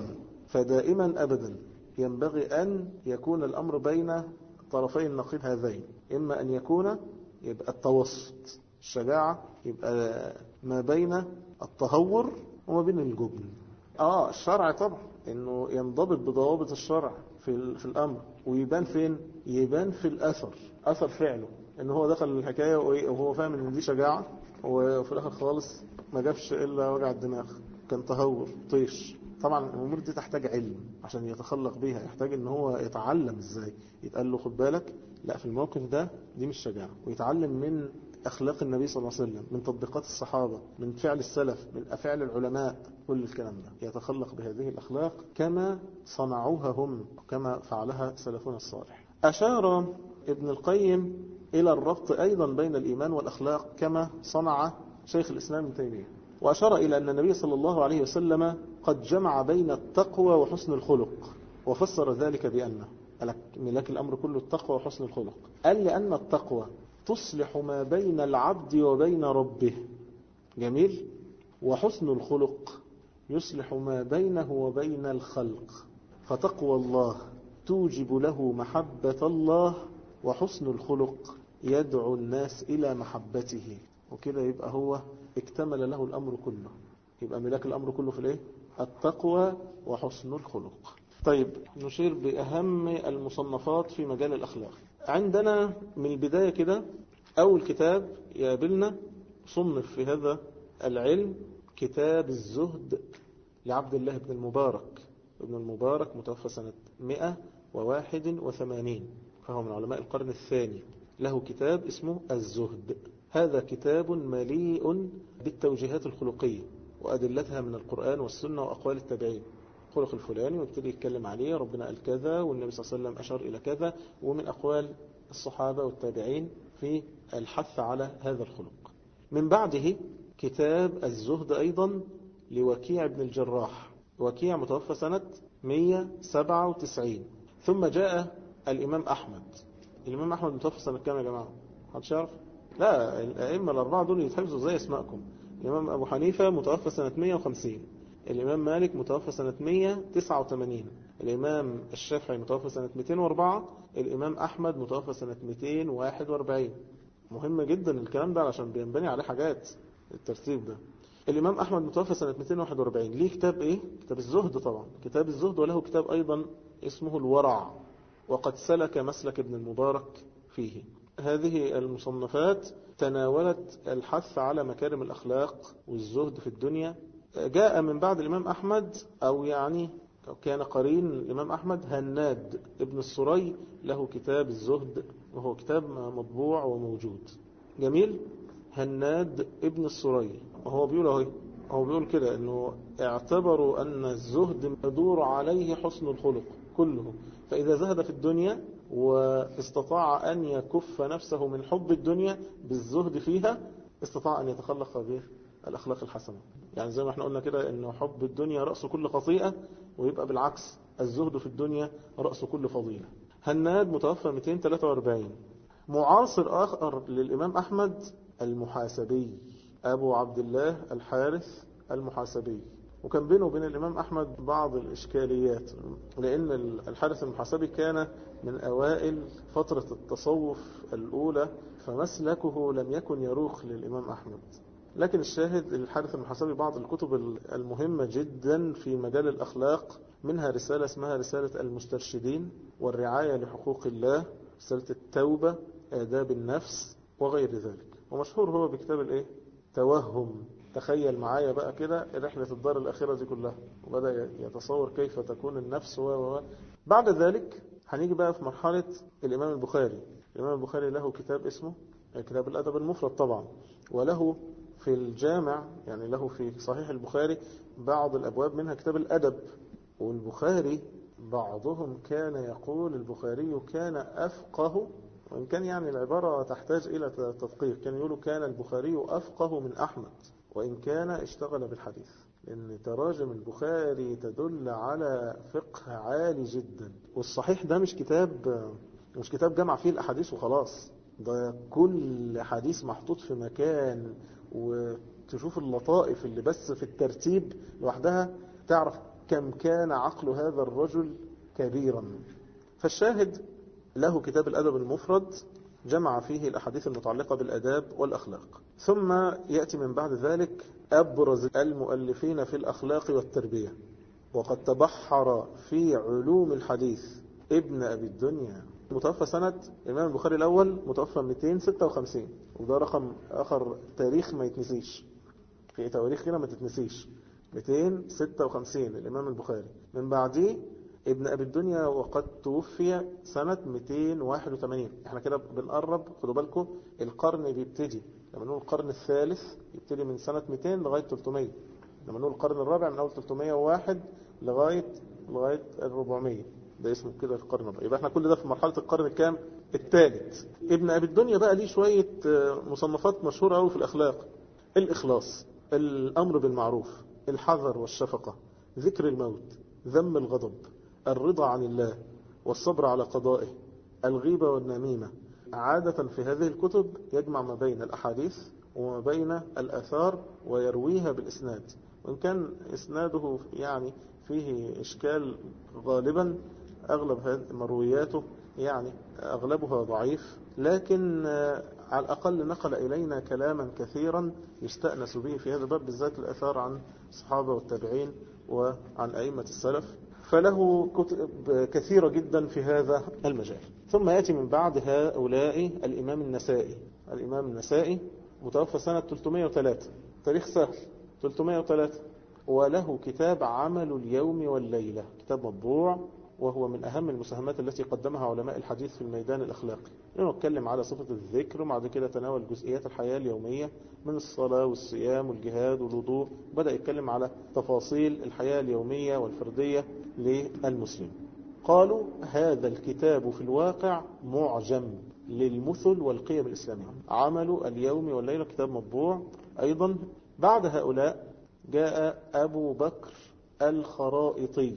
[SPEAKER 1] فدائما أبدا ينبغي أن يكون الأمر بين طرفي النقيض هذين إما أن يكون يبقى التوسط الشجاعة يبقى ما بين التهور وما بين الجبن آه الشرع طبعا إنه ينضبط بضوابط الشرع في, في الأمر ويبان فين يبان في الأثر أثر فعله إن هو دخل الحكاية وهو فاهم إن دي شجاعة وفي الآخر خالص ما جابش إلا وجع الدماغ كان تهور طيش طبعا الأمور دي تحتاج علم عشان يتخلق بيها يحتاج ان هو يتعلم ازاي يتقال له خد بالك لا في الموقف ده دي مش شجاعة ويتعلم من أخلاق النبي صلى الله عليه وسلم من تطبيقات الصحابة من فعل السلف من أفعال العلماء كل الكلام ده يتخلق بهذه الأخلاق كما صنعوها هم كما فعلها سلفنا الصالح أشار ابن القيم إلى الربط أيضا بين الإيمان والأخلاق كما صنع شيخ الإسلام ابن تيمية وأشار إلى أن النبي صلى الله عليه وسلم قد جمع بين التقوى وحسن الخلق وفسر ذلك بأنه ملاك الأمر كله التقوى وحسن الخلق قال لأن التقوى تصلح ما بين العبد وبين ربه جميل وحسن الخلق يصلح ما بينه وبين الخلق فتقوى الله توجب له محبة الله وحسن الخلق يدعو الناس إلى محبته وكده يبقى هو اكتمل له الأمر كله يبقى ملاك الأمر كله في الايه التقوى وحسن الخلق طيب نشير بأهم المصنفات في مجال الأخلاق عندنا من البداية كده أول كتاب يقابلنا صنف في هذا العلم كتاب الزهد لعبد الله بن المبارك ابن المبارك متوفى سنة 181 فهو من علماء القرن الثاني له كتاب اسمه الزهد هذا كتاب مليء بالتوجيهات الخلقية وأدلتها من القرآن والسنة وأقوال التابعين خلق الفلاني وابتدي يتكلم عليه ربنا قال كذا والنبي صلى الله عليه وسلم أشار إلى كذا ومن أقوال الصحابة والتابعين في الحث على هذا الخلق من بعده كتاب الزهد أيضا لوكيع بن الجراح وكيع متوفى سنة 197 ثم جاء الإمام أحمد الإمام أحمد متوفى سنة كام يا جماعة حد شعرف لا الأئمة الأربعة دول يتحفظوا زي اسمائكم الإمام أبو حنيفة متوفى سنة 150 الإمام مالك متوفى سنة 189 الإمام الشافعي متوفى سنة 204 الإمام أحمد متوفى سنة 241 مهم جدا الكلام ده علشان بينبني عليه حاجات الترتيب ده الإمام أحمد متوفى سنة 241 ليه كتاب إيه؟ كتاب الزهد طبعا كتاب الزهد وله كتاب أيضا اسمه الورع وقد سلك مسلك ابن المبارك فيه هذه المصنفات تناولت الحث على مكارم الأخلاق والزهد في الدنيا جاء من بعد الإمام أحمد أو يعني كان قرين الإمام أحمد هناد ابن السري له كتاب الزهد وهو كتاب مطبوع وموجود جميل هناد ابن السري وهو بيقول اهو هو بيقول كده انه اعتبروا ان الزهد يدور عليه حسن الخلق كله فإذا زهد في الدنيا واستطاع أن يكف نفسه من حب الدنيا بالزهد فيها استطاع أن يتخلق به الأخلاق الحسنة يعني زي ما احنا قلنا كده أنه حب الدنيا رأس كل خطيئة ويبقى بالعكس الزهد في الدنيا رأس كل فضيلة هناد متوفى 243 معاصر آخر للإمام أحمد المحاسبي أبو عبد الله الحارث المحاسبي وكان بينه وبين الإمام أحمد بعض الإشكاليات لأن الحارث المحاسبي كان من أوائل فترة التصوف الأولى فمسلكه لم يكن يروخ للإمام أحمد لكن الشاهد الحارث المحاسبي بعض الكتب المهمة جدا في مجال الأخلاق منها رسالة اسمها رسالة المسترشدين والرعاية لحقوق الله رسالة التوبة آداب النفس وغير ذلك ومشهور هو بكتاب الايه توهم تخيل معايا بقى كده رحلة الدار الأخيرة دي كلها وبدأ يتصور كيف تكون النفس و و بعد ذلك هنيجي بقى في مرحلة الإمام البخاري الإمام البخاري له كتاب اسمه كتاب الأدب المفرد طبعا وله في الجامع يعني له في صحيح البخاري بعض الأبواب منها كتاب الأدب والبخاري بعضهم كان يقول البخاري كان أفقه وإن كان يعني العبارة تحتاج إلى تدقيق كان يقولوا كان البخاري أفقه من أحمد وإن كان اشتغل بالحديث لأن تراجم البخاري تدل على فقه عالي جدا والصحيح ده مش كتاب مش كتاب جمع فيه الأحاديث وخلاص ده كل حديث محطوط في مكان وتشوف اللطائف اللي بس في الترتيب لوحدها تعرف كم كان عقل هذا الرجل كبيرا فالشاهد له كتاب الأدب المفرد جمع فيه الأحاديث المتعلقة بالأداب والأخلاق ثم يأتي من بعد ذلك أبرز المؤلفين في الأخلاق والتربية وقد تبحر في علوم الحديث ابن أبي الدنيا متوفى سنة الإمام البخاري الأول متوفى 256 وده رقم آخر تاريخ ما يتنسيش في تواريخ هنا ما تتنسيش 256 الإمام البخاري من بعديه ابن أبي الدنيا وقد توفي سنة 281 احنا كده بنقرب خدوا بالكم القرن بيبتدي لما نقول القرن الثالث يبتدي من سنة 200 لغاية 300 لما نقول القرن الرابع من أول 301 لغاية لغاية 400 ده اسمه كده القرن الرابع يبقى احنا كل ده في مرحلة القرن الكام الثالث ابن أبي الدنيا بقى ليه شوية مصنفات مشهورة قوي في الأخلاق الإخلاص الأمر بالمعروف الحذر والشفقة ذكر الموت ذم الغضب الرضا عن الله والصبر على قضائه الغيبة والنميمة عادة في هذه الكتب يجمع ما بين الأحاديث وما بين الأثار ويرويها بالإسناد وإن كان إسناده يعني فيه إشكال غالبا أغلب مروياته يعني أغلبها ضعيف لكن على الأقل نقل إلينا كلاما كثيرا يستأنس به في هذا الباب بالذات الأثار عن الصحابة والتابعين وعن أئمة السلف فله كتب كثيرة جدا في هذا المجال ثم يأتي من بعد هؤلاء الإمام النسائي الإمام النسائي متوفى سنة 303 تاريخ سهل 303 وله كتاب عمل اليوم والليلة كتاب مطبوع وهو من أهم المساهمات التي قدمها علماء الحديث في الميدان الأخلاقي لأنه اتكلم على صفة الذكر وبعد كده تناول جزئيات الحياة اليومية من الصلاة والصيام والجهاد والوضوء بدأ يتكلم على تفاصيل الحياة اليومية والفردية للمسلم قالوا هذا الكتاب في الواقع معجم للمثل والقيم الإسلامية عمل اليوم والليلة كتاب مطبوع أيضا بعد هؤلاء جاء أبو بكر الخرائطي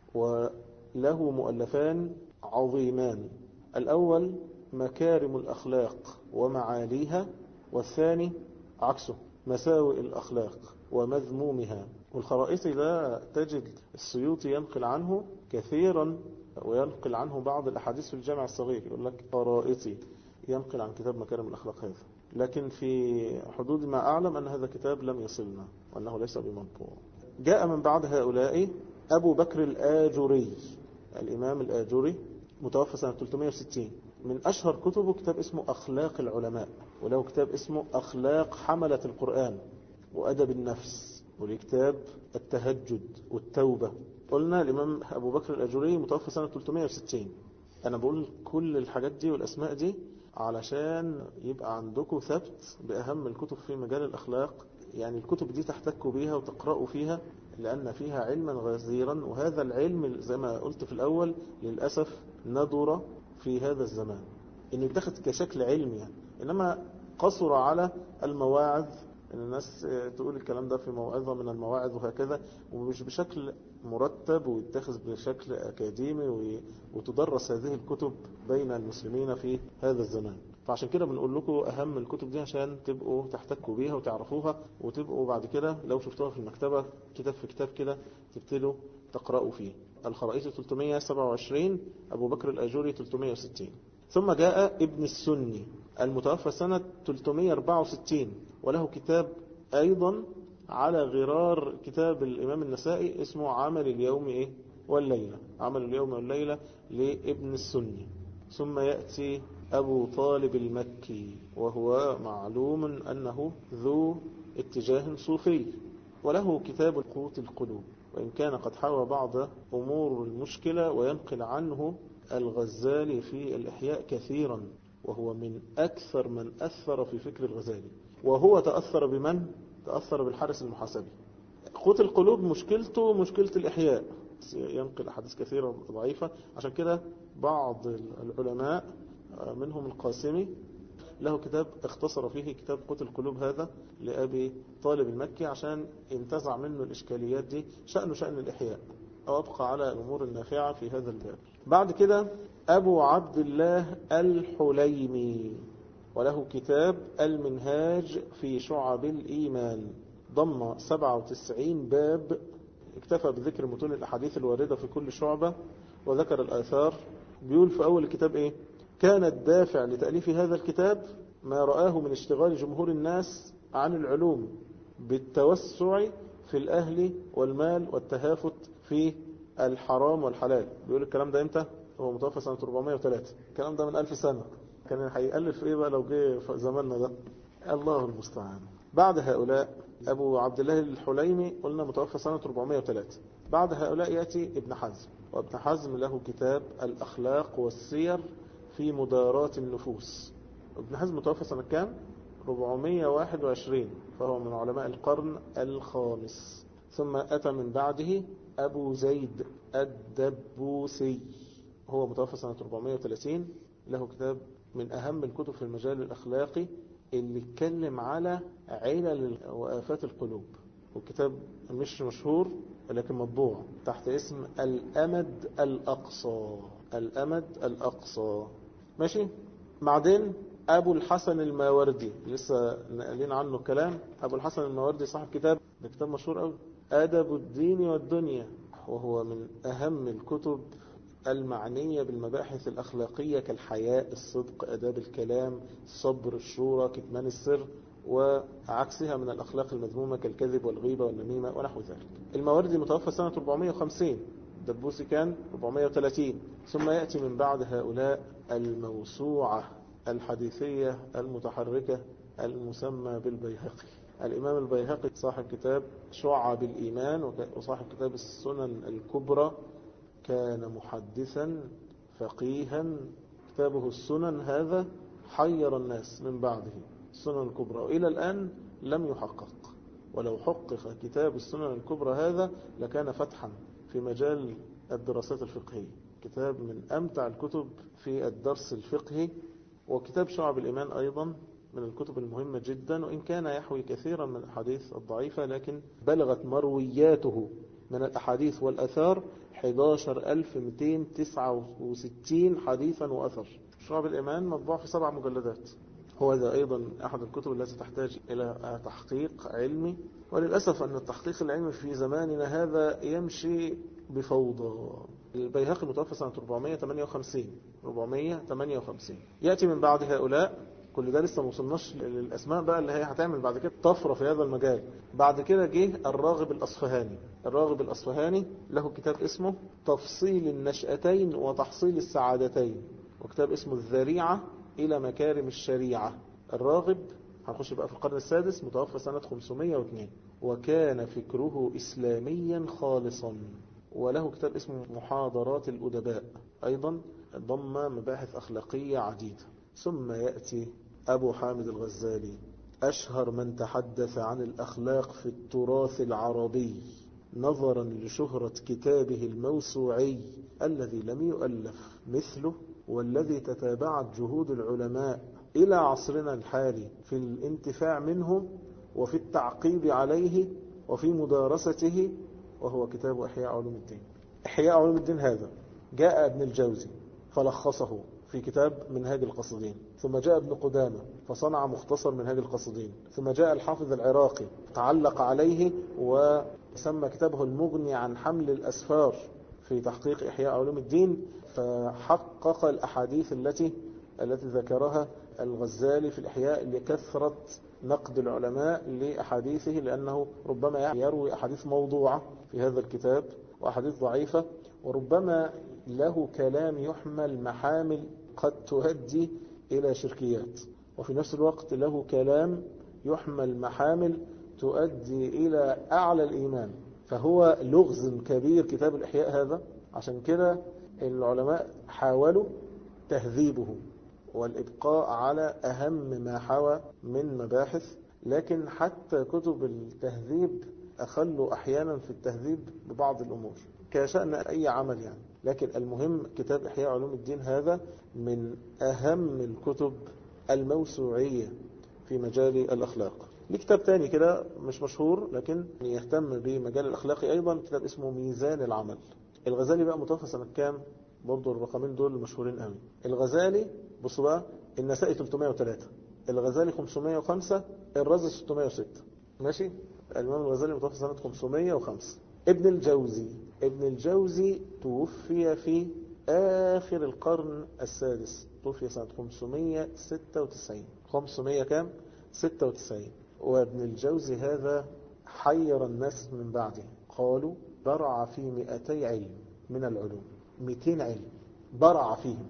[SPEAKER 1] وله مؤلفان عظيمان الأول مكارم الأخلاق ومعاليها والثاني عكسه مساوئ الأخلاق ومذمومها والخرائطي ده تجد السيوطي ينقل عنه كثيرا وينقل عنه بعض الأحاديث في الجامع الصغير يقول لك خرائطي ينقل عن كتاب مكارم الأخلاق هذا لكن في حدود ما أعلم أن هذا كتاب لم يصلنا وأنه ليس بمطبوع جاء من بعد هؤلاء أبو بكر الآجري الإمام الآجري متوفى سنة 360 من أشهر كتبه كتاب اسمه أخلاق العلماء وله كتاب اسمه أخلاق حملة القرآن وأدب النفس ولكتاب التهجد والتوبة قلنا الإمام أبو بكر الأجوري متوفى سنة 360 أنا بقول كل الحاجات دي والأسماء دي علشان يبقى عندكم ثبت بأهم الكتب في مجال الأخلاق يعني الكتب دي تحتكوا بيها وتقرأوا فيها لأن فيها علما غزيرا وهذا العلم زي ما قلت في الأول للأسف ندر في هذا الزمان إنه يتخذ كشكل علمي يعني. إنما قصر على المواعظ ان الناس تقول الكلام ده في موعظة من المواعظ وهكذا ومش بشكل مرتب ويتخذ بشكل أكاديمي وتدرس هذه الكتب بين المسلمين في هذا الزمان فعشان كده بنقول لكم أهم الكتب دي عشان تبقوا تحتكوا بيها وتعرفوها وتبقوا بعد كده لو شفتوها في المكتبة كتاب في كتاب كده تبتدوا تقرأوا فيه الخرائط 327 أبو بكر الأجوري 360 ثم جاء ابن السني المتوفى سنة 364 وله كتاب أيضا على غرار كتاب الإمام النسائي اسمه عمل اليوم إيه والليلة عمل اليوم والليلة لابن السني ثم يأتي أبو طالب المكي وهو معلوم أنه ذو اتجاه صوفي وله كتاب قوت القلوب وإن كان قد حوى بعض أمور المشكلة وينقل عنه الغزالي في الإحياء كثيرا وهو من أكثر من أثر في فكر الغزالي وهو تأثر بمن؟ تأثر بالحارس المحاسبي قوت القلوب مشكلته مشكلة الإحياء ينقل أحاديث كثيرة ضعيفة عشان كده بعض العلماء منهم القاسمي له كتاب اختصر فيه كتاب قوت القلوب هذا لأبي طالب المكي عشان انتزع منه الإشكاليات دي شأنه شأن الإحياء أو أبقى على الأمور النافعة في هذا الباب بعد كده أبو عبد الله الحليمي وله كتاب المنهاج في شعب الإيمان ضم 97 باب اكتفى بذكر متون الأحاديث الواردة في كل شعبة وذكر الآثار بيقول في أول الكتاب إيه كان الدافع لتأليف هذا الكتاب ما رآه من اشتغال جمهور الناس عن العلوم بالتوسع في الأهل والمال والتهافت في الحرام والحلال بيقول الكلام ده امتى هو متوفى سنة 403 الكلام ده من ألف سنة كان هيألف ايه بقى لو جه في زماننا ده الله المستعان بعد هؤلاء أبو عبد الله الحليمي قلنا متوفى سنة 403 بعد هؤلاء يأتي ابن حزم وابن حزم له كتاب الأخلاق والسير في مداراة النفوس ابن حزم متوفى سنة كام؟ 421 فهو من علماء القرن الخامس ثم أتى من بعده أبو زيد الدبوسي هو متوفى سنة 430 له كتاب من أهم الكتب في المجال الأخلاقي اللي اتكلم على علل وآفات القلوب والكتاب مش مشهور ولكن مطبوع تحت اسم الأمد الأقصى الأمد الأقصى ماشي بعدين أبو الحسن الماوردي لسه نقلين عنه كلام أبو الحسن الماوردي صاحب كتاب ده كتاب مشهور قوي أدب الدين والدنيا وهو من أهم الكتب المعنية بالمباحث الأخلاقية كالحياء الصدق أداب الكلام الصبر الشورى كتمان السر وعكسها من الأخلاق المذمومة كالكذب والغيبة والنميمة ونحو ذلك المواردي متوفى سنة 450 دبوسي كان 430 ثم يأتي من بعد هؤلاء الموسوعة الحديثية المتحركة المسمى بالبيهقي الإمام البيهقي صاحب كتاب شعب الإيمان وصاحب كتاب السنن الكبرى كان محدثا فقيها كتابه السنن هذا حير الناس من بعده السنن الكبرى وإلى الآن لم يحقق ولو حقق كتاب السنن الكبرى هذا لكان فتحا في مجال الدراسات الفقهية كتاب من أمتع الكتب في الدرس الفقهي وكتاب شعب الإيمان أيضا من الكتب المهمة جدا وإن كان يحوي كثيرا من الأحاديث الضعيفة لكن بلغت مروياته من الأحاديث والأثار 11269 حديثا وأثر شعب الإيمان مطبوع في سبع مجلدات هو ذا أيضا أحد الكتب التي تحتاج إلى تحقيق علمي وللأسف أن التحقيق العلمي في زماننا هذا يمشي بفوضى البيهقي متوفى سنة 458 458 يأتي من بعد هؤلاء كل ده لسه ما وصلناش للأسماء بقى اللي هي هتعمل بعد كده طفرة في هذا المجال بعد كده جه الراغب الأصفهاني الراغب الأصفهاني له كتاب اسمه تفصيل النشأتين وتحصيل السعادتين وكتاب اسمه الذريعة إلى مكارم الشريعة الراغب هنخش بقى في القرن السادس متوفى سنة 502 وكان فكره إسلاميا خالصا وله كتاب اسمه محاضرات الأدباء أيضا ضم مباحث أخلاقية عديدة ثم يأتي أبو حامد الغزالي أشهر من تحدث عن الأخلاق في التراث العربي نظرا لشهرة كتابه الموسوعي الذي لم يؤلف مثله والذي تتابعت جهود العلماء إلى عصرنا الحالي في الانتفاع منه وفي التعقيب عليه وفي مدارسته وهو كتاب إحياء علوم الدين إحياء علوم الدين هذا جاء ابن الجوزي فلخصه في كتاب منهاج القصدين ثم جاء ابن قدامة فصنع مختصر منهاج القصدين ثم جاء الحافظ العراقي تعلق عليه وسمى كتابه المغني عن حمل الأسفار في تحقيق إحياء علوم الدين فحقق الأحاديث التي التي ذكرها الغزالي في الإحياء لكثرة نقد العلماء لأحاديثه لأنه ربما يروي أحاديث موضوعة في هذا الكتاب وأحاديث ضعيفة وربما له كلام يحمل محامل قد تؤدي إلى شركيات وفي نفس الوقت له كلام يحمل محامل تؤدي إلى أعلى الإيمان فهو لغز كبير كتاب الإحياء هذا عشان كده العلماء حاولوا تهذيبه والإبقاء على أهم ما حوى من مباحث لكن حتى كتب التهذيب أخلوا أحيانا في التهذيب ببعض الأمور كشأن أي عمل يعني لكن المهم كتاب إحياء علوم الدين هذا من أهم الكتب الموسوعية في مجال الأخلاق ليه كتاب تاني كده مش مشهور لكن يهتم بمجال الأخلاقي أيضا كتاب اسمه ميزان العمل الغزالي بقى متوفى سنة كام برضو الرقمين دول مشهورين قوي الغزالي بصوا بقى النسائي 303 الغزالي 505 الرازي 606 ماشي الإمام الغزالي متوفى سنة 505 ابن الجوزي ابن الجوزي توفي في آخر القرن السادس توفي سنة 596 500 كام 96 وابن الجوزي هذا حير الناس من بعده قالوا برع في 200 علم من العلوم 200 علم برع فيهم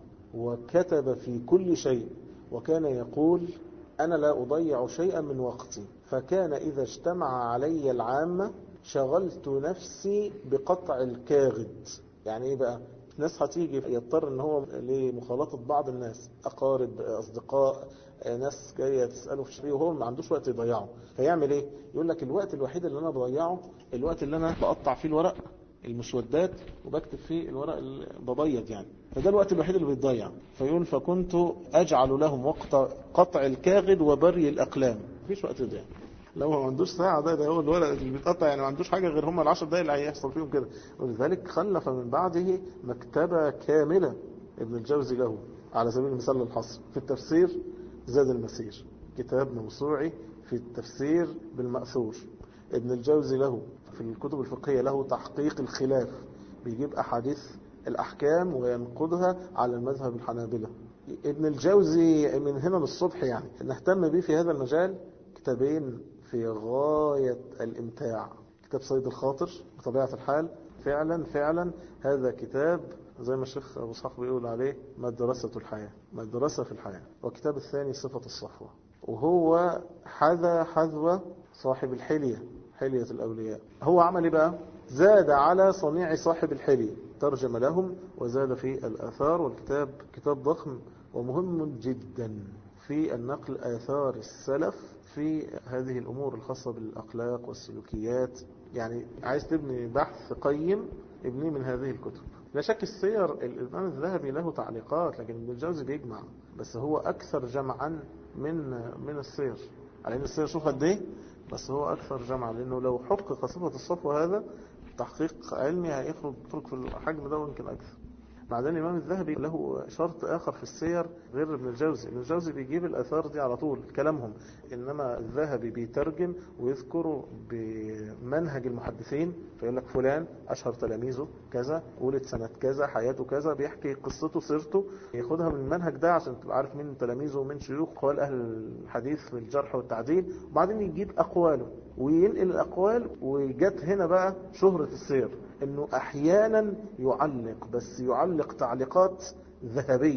[SPEAKER 1] وكتب في كل شيء وكان يقول أنا لا أضيع شيئا من وقتي فكان إذا اجتمع علي العامة شغلت نفسي بقطع الكاغد يعني إيه بقى ناس هتيجي يضطر ان هو لمخالطة بعض الناس اقارب اصدقاء ناس جاية تسأله في شيء وهو ما عندوش وقت يضيعه فيعمل ايه يقول لك الوقت الوحيد اللي انا بضيعه الوقت اللي انا بقطع فيه الورق المسودات وبكتب فيه الورق اللي ببيض يعني فده الوقت الوحيد اللي بيتضيع فيقول فكنت اجعل لهم وقت قطع الكاغد وبري الاقلام مفيش وقت يضيع لو ما عندوش ساعة ده ده هو الورق اللي بيتقطع يعني ما عندوش حاجة غير هم العشر دقايق اللي هيحصل فيهم كده ولذلك خلف من بعده مكتبة كاملة ابن الجوزي له على سبيل المثال الحصر في التفسير زاد المسير كتاب موسوعي في التفسير بالمأثور ابن الجوزي له في الكتب الفقهية له تحقيق الخلاف بيجيب أحاديث الأحكام وينقضها على المذهب الحنابلة ابن الجوزي من هنا للصبح يعني نهتم به في هذا المجال كتابين في غاية الامتاع كتاب صيد الخاطر بطبيعة الحال فعلا فعلا هذا كتاب زي ما الشيخ أبو صحب بيقول عليه مدرسة الحياة مدرسة في الحياة والكتاب الثاني صفة الصفوة وهو حذا حذوة صاحب الحلية حلية الأولياء هو عمل بقى زاد على صنيع صاحب الحلية ترجم لهم وزاد في الآثار والكتاب كتاب ضخم ومهم جدا في النقل آثار السلف في هذه الأمور الخاصة بالأخلاق والسلوكيات يعني عايز تبني بحث قيم ابنيه من هذه الكتب لا شك السير الإمام الذهبي له تعليقات لكن ابن الجوزي بيجمع بس هو أكثر جمعا من من السير على ان السير شوف قد ايه بس هو أكثر جمعا لأنه لو حقق صفة الصفوة هذا تحقيق علمي هيخرج طرق في الحجم ده ويمكن أكثر بعدين الإمام الذهبي له شرط آخر في السير غير ابن الجوزي ابن الجوزي بيجيب الأثار دي على طول كلامهم إنما الذهبي بيترجم ويذكر بمنهج المحدثين فيقول لك فلان أشهر تلاميذه كذا ولد سنة كذا حياته كذا بيحكي قصته سيرته ياخدها من المنهج ده عشان تبقى عارف مين تلاميذه ومين شيوخ قوال أهل الحديث في الجرح والتعديل وبعدين يجيب أقواله وينقل الأقوال وجت هنا بقى شهرة السير انه احيانا يعلق بس يعلق تعليقات ذهبية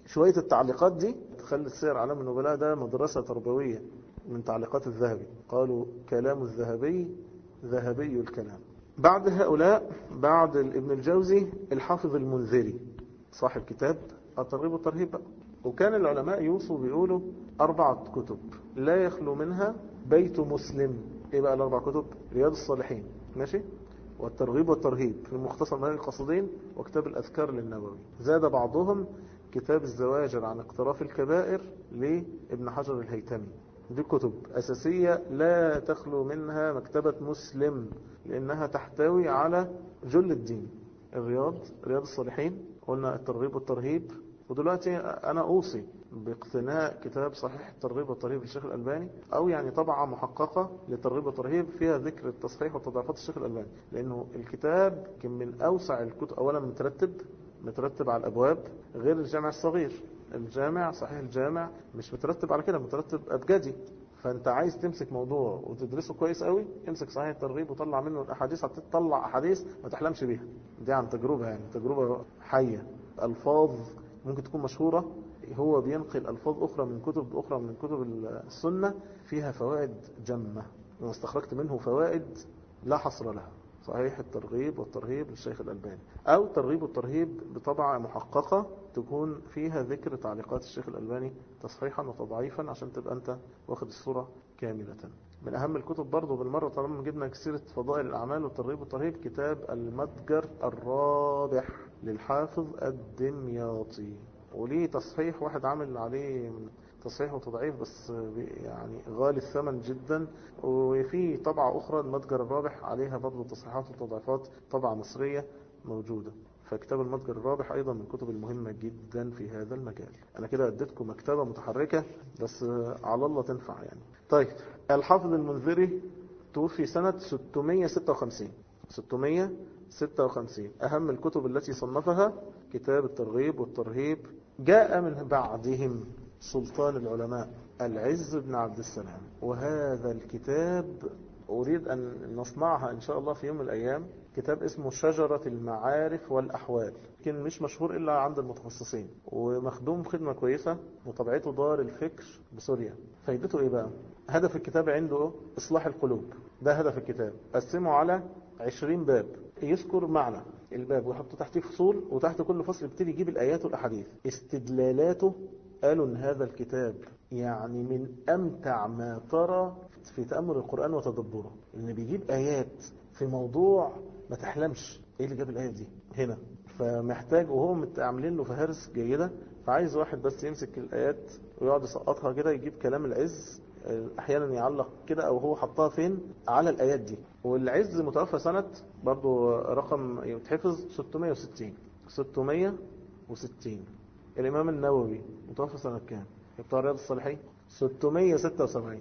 [SPEAKER 1] شوية التعليقات دي تخلي السير علام النبلاء ده مدرسة تربوية من تعليقات الذهبي قالوا كلام الذهبي ذهبي الكلام بعد هؤلاء بعد ابن الجوزي الحافظ المنذري صاحب كتاب الترغيب والترهيب بقى وكان العلماء يوصوا بيقولوا أربعة كتب لا يخلو منها بيت مسلم إيه بقى الأربع كتب رياض الصالحين ماشي والترغيب والترهيب في المختصر من القصدين وكتاب الأذكار للنووي زاد بعضهم كتاب الزواجر عن اقتراف الكبائر لابن حجر الهيتمي دي كتب أساسية لا تخلو منها مكتبة مسلم لأنها تحتوي على جل الدين الرياض رياض الصالحين قلنا الترغيب والترهيب ودلوقتي أنا أوصي باقتناء كتاب صحيح الترغيب والترهيب للشيخ الألباني أو يعني طبعة محققة للترغيب والترهيب فيها ذكر التصحيح وتضعيفات الشيخ الألباني لأنه الكتاب كان من أوسع الكتب أولا مترتب مترتب على الأبواب غير الجامع الصغير الجامع صحيح الجامع مش مترتب على كده مترتب أبجدي فانت عايز تمسك موضوع وتدرسه كويس قوي امسك صحيح الترغيب وطلع منه الاحاديث هتطلع احاديث ما تحلمش بيها دي عن تجربة يعني تجربة حية الفاظ ممكن تكون مشهورة هو بينقل الفاظ اخرى من كتب اخرى من كتب السنة فيها فوائد جمة واستخرجت منه فوائد لا حصر لها صحيح الترغيب والترهيب للشيخ الألباني أو ترغيب والترهيب بطبعة محققة تكون فيها ذكر تعليقات الشيخ الألباني تصحيحا وتضعيفا عشان تبقى أنت واخد الصورة كاملة من أهم الكتب برضو بالمرة طالما جبنا سيرة فضائل الأعمال والترغيب والترهيب كتاب المتجر الرابح للحافظ الدمياطي وليه تصحيح واحد عامل عليه تصحيح وتضعيف بس يعني غالي الثمن جدا وفي طبعة أخرى المتجر الرابح عليها برضو تصحيحات وتضعيفات طبعة مصرية موجودة فكتاب المتجر الرابح أيضا من الكتب المهمة جدا في هذا المجال أنا كده أديتكم مكتبة متحركة بس على الله تنفع يعني طيب الحافظ المنذري توفي سنة 656 656 أهم الكتب التي صنفها كتاب الترغيب والترهيب جاء من بعدهم سلطان العلماء العز بن عبد السلام وهذا الكتاب أريد أن نصنعها إن شاء الله في يوم من الأيام كتاب اسمه شجرة المعارف والأحوال لكن مش مشهور إلا عند المتخصصين ومخدوم خدمة كويسة وطبعته دار الفكر بسوريا فايدته إيه بقى هدف الكتاب عنده إصلاح القلوب ده هدف الكتاب قسمه على 20 باب يذكر معنى الباب ويحط تحتيه فصول وتحت كل فصل يبتدي يجيب الآيات والأحاديث استدلالاته قالوا ان هذا الكتاب يعني من امتع ما ترى في تأمل القرآن وتدبره ان بيجيب ايات في موضوع ما تحلمش ايه اللي جاب الايات دي هنا فمحتاج وهو عاملين له فهارس جيدة فعايز واحد بس يمسك الايات ويقعد يسقطها كده يجيب كلام العز احيانا يعلق كده او هو حطها فين على الايات دي والعز متوفى سنة برضو رقم يتحفظ 660 660 الإمام النووي متوفى سنة كام بتاع رياض الصالحين 676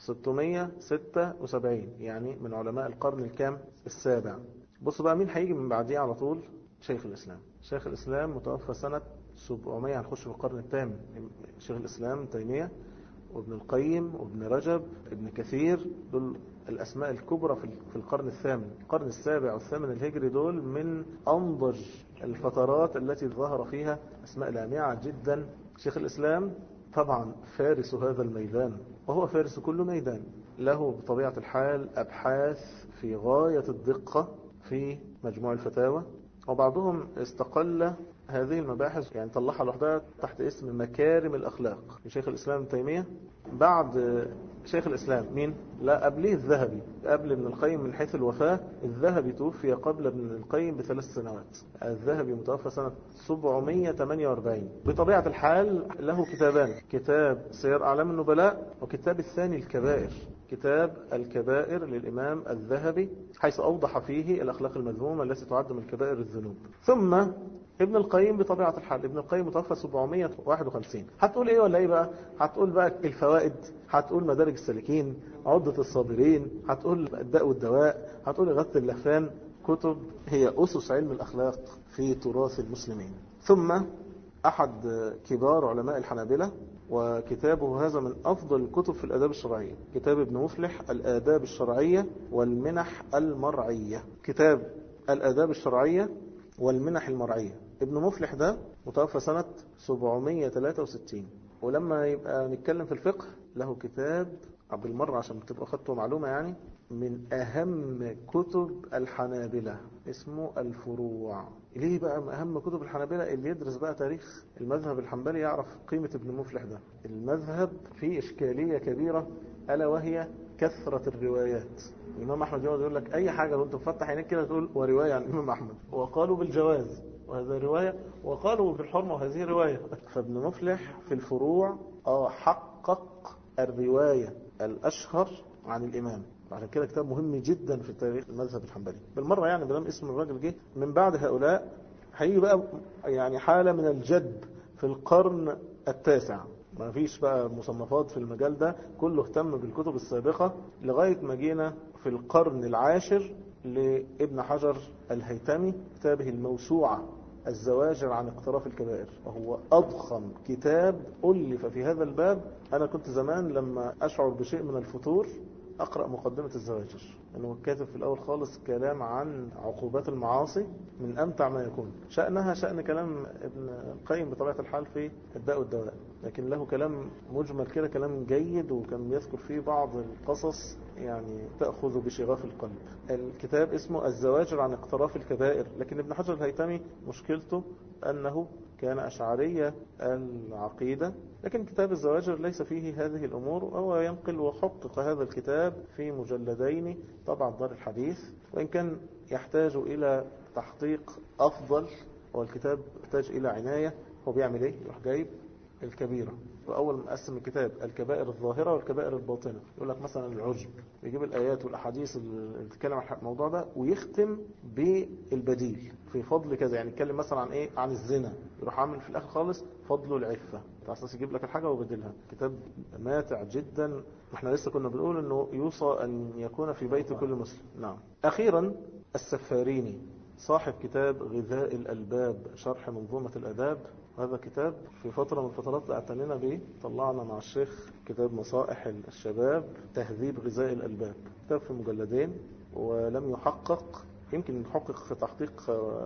[SPEAKER 1] 676 يعني من علماء القرن الكام السابع بصوا بقى مين هيجي من بعديه على طول شيخ الإسلام شيخ الإسلام متوفى سنة 700 هنخش في القرن الثامن شيخ الإسلام تيمية وابن القيم وابن رجب ابن كثير دول الأسماء الكبرى في القرن الثامن القرن السابع والثامن الهجري دول من أنضج الفترات التي ظهر فيها أسماء لامعة جدا شيخ الإسلام طبعا فارس هذا الميدان وهو فارس كل ميدان له بطبيعة الحال أبحاث في غاية الدقة في مجموع الفتاوى وبعضهم استقل هذه المباحث يعني طلعها لوحدها تحت اسم مكارم الأخلاق لشيخ الإسلام ابن تيمية بعد شيخ الإسلام مين؟ لا قبليه الذهبي قبل ابن القيم من حيث الوفاة الذهبي توفي قبل ابن القيم بثلاث سنوات الذهبي متوفى سنة 748 بطبيعة الحال له كتابان كتاب سير أعلام النبلاء وكتاب الثاني الكبائر كتاب الكبائر للإمام الذهبي حيث أوضح فيه الأخلاق المذمومة التي تعد من كبائر الذنوب ثم ابن القيم بطبيعة الحال ابن القيم متوفى 751 هتقول ايه ولا ايه بقى هتقول بقى الفوائد هتقول مدارج السالكين عدة الصابرين هتقول الداء والدواء هتقول إغاثة اللهفان كتب هي أسس علم الأخلاق في تراث المسلمين ثم أحد كبار علماء الحنابلة وكتابه هذا من أفضل الكتب في الآداب الشرعية كتاب ابن مفلح الآداب الشرعية والمنح المرعية كتاب الآداب الشرعية والمنح المرعية ابن مفلح ده متوفى سنة 763 ولما يبقى نتكلم في الفقه له كتاب بالمرة عشان تبقى خدته معلومة يعني من أهم كتب الحنابلة اسمه الفروع ليه بقى من أهم كتب الحنابلة اللي يدرس بقى تاريخ المذهب الحنبلي يعرف قيمة ابن مفلح ده المذهب فيه إشكالية كبيرة ألا وهي كثرة الروايات الإمام أحمد يقعد يقول لك أي حاجة وأنت مفتح عينيك كده تقول ورواية عن الإمام أحمد وقالوا بالجواز وهذا رواية وقالوا بالحرمة وهذه رواية فابن مفلح في الفروع آه حقق الرواية الأشهر عن الإمام عشان كده كتاب مهم جدا في تاريخ المذهب الحنبلي بالمرة يعني بدام اسم الراجل جه من بعد هؤلاء هيجي بقى يعني حالة من الجد في القرن التاسع ما فيش بقى مصنفات في المجال ده كله اهتم بالكتب السابقة لغاية ما جينا في القرن العاشر لابن حجر الهيتمي كتابه الموسوعة الزواجر عن اقتراف الكبائر وهو أضخم كتاب ألف في هذا الباب أنا كنت زمان لما أشعر بشيء من الفتور أقرأ مقدمة الزواجر أنه كاتب في الأول خالص كلام عن عقوبات المعاصي من أمتع ما يكون شأنها شأن كلام ابن القيم بطبيعة الحال في الداء والدواء لكن له كلام مجمل كده كلام جيد وكان يذكر فيه بعض القصص يعني تأخذ بشغاف القلب الكتاب اسمه الزواجر عن اقتراف الكبائر لكن ابن حجر الهيتمي مشكلته أنه كان أشعرية العقيدة لكن كتاب الزواجر ليس فيه هذه الأمور وهو ينقل وحقق هذا الكتاب في مجلدين طبعا دار الحديث وإن كان يحتاج إلى تحقيق أفضل والكتاب يحتاج إلى عناية هو بيعمل إيه؟ يروح جايب الكبيرة وأول ما قسم الكتاب الكبائر الظاهرة والكبائر الباطنة يقول لك مثلا العجب يجيب الآيات والأحاديث اللي بتتكلم عن الموضوع ده ويختم بالبديل في فضل كذا يعني يتكلم مثلا عن إيه عن الزنا يروح عامل في الآخر خالص فضل العفة أساس يجيب لك الحاجة ويبدلها كتاب ماتع جدا احنا لسه كنا بنقول انه يوصى ان يكون في بيت كل مسلم نعم اخيرا السفاريني صاحب كتاب غذاء الألباب شرح منظومة الأداب هذا كتاب في فترة من الفترات اعتنينا به طلعنا مع الشيخ كتاب نصائح الشباب تهذيب غذاء الألباب كتاب في مجلدين ولم يحقق يمكن يحقق في تحقيق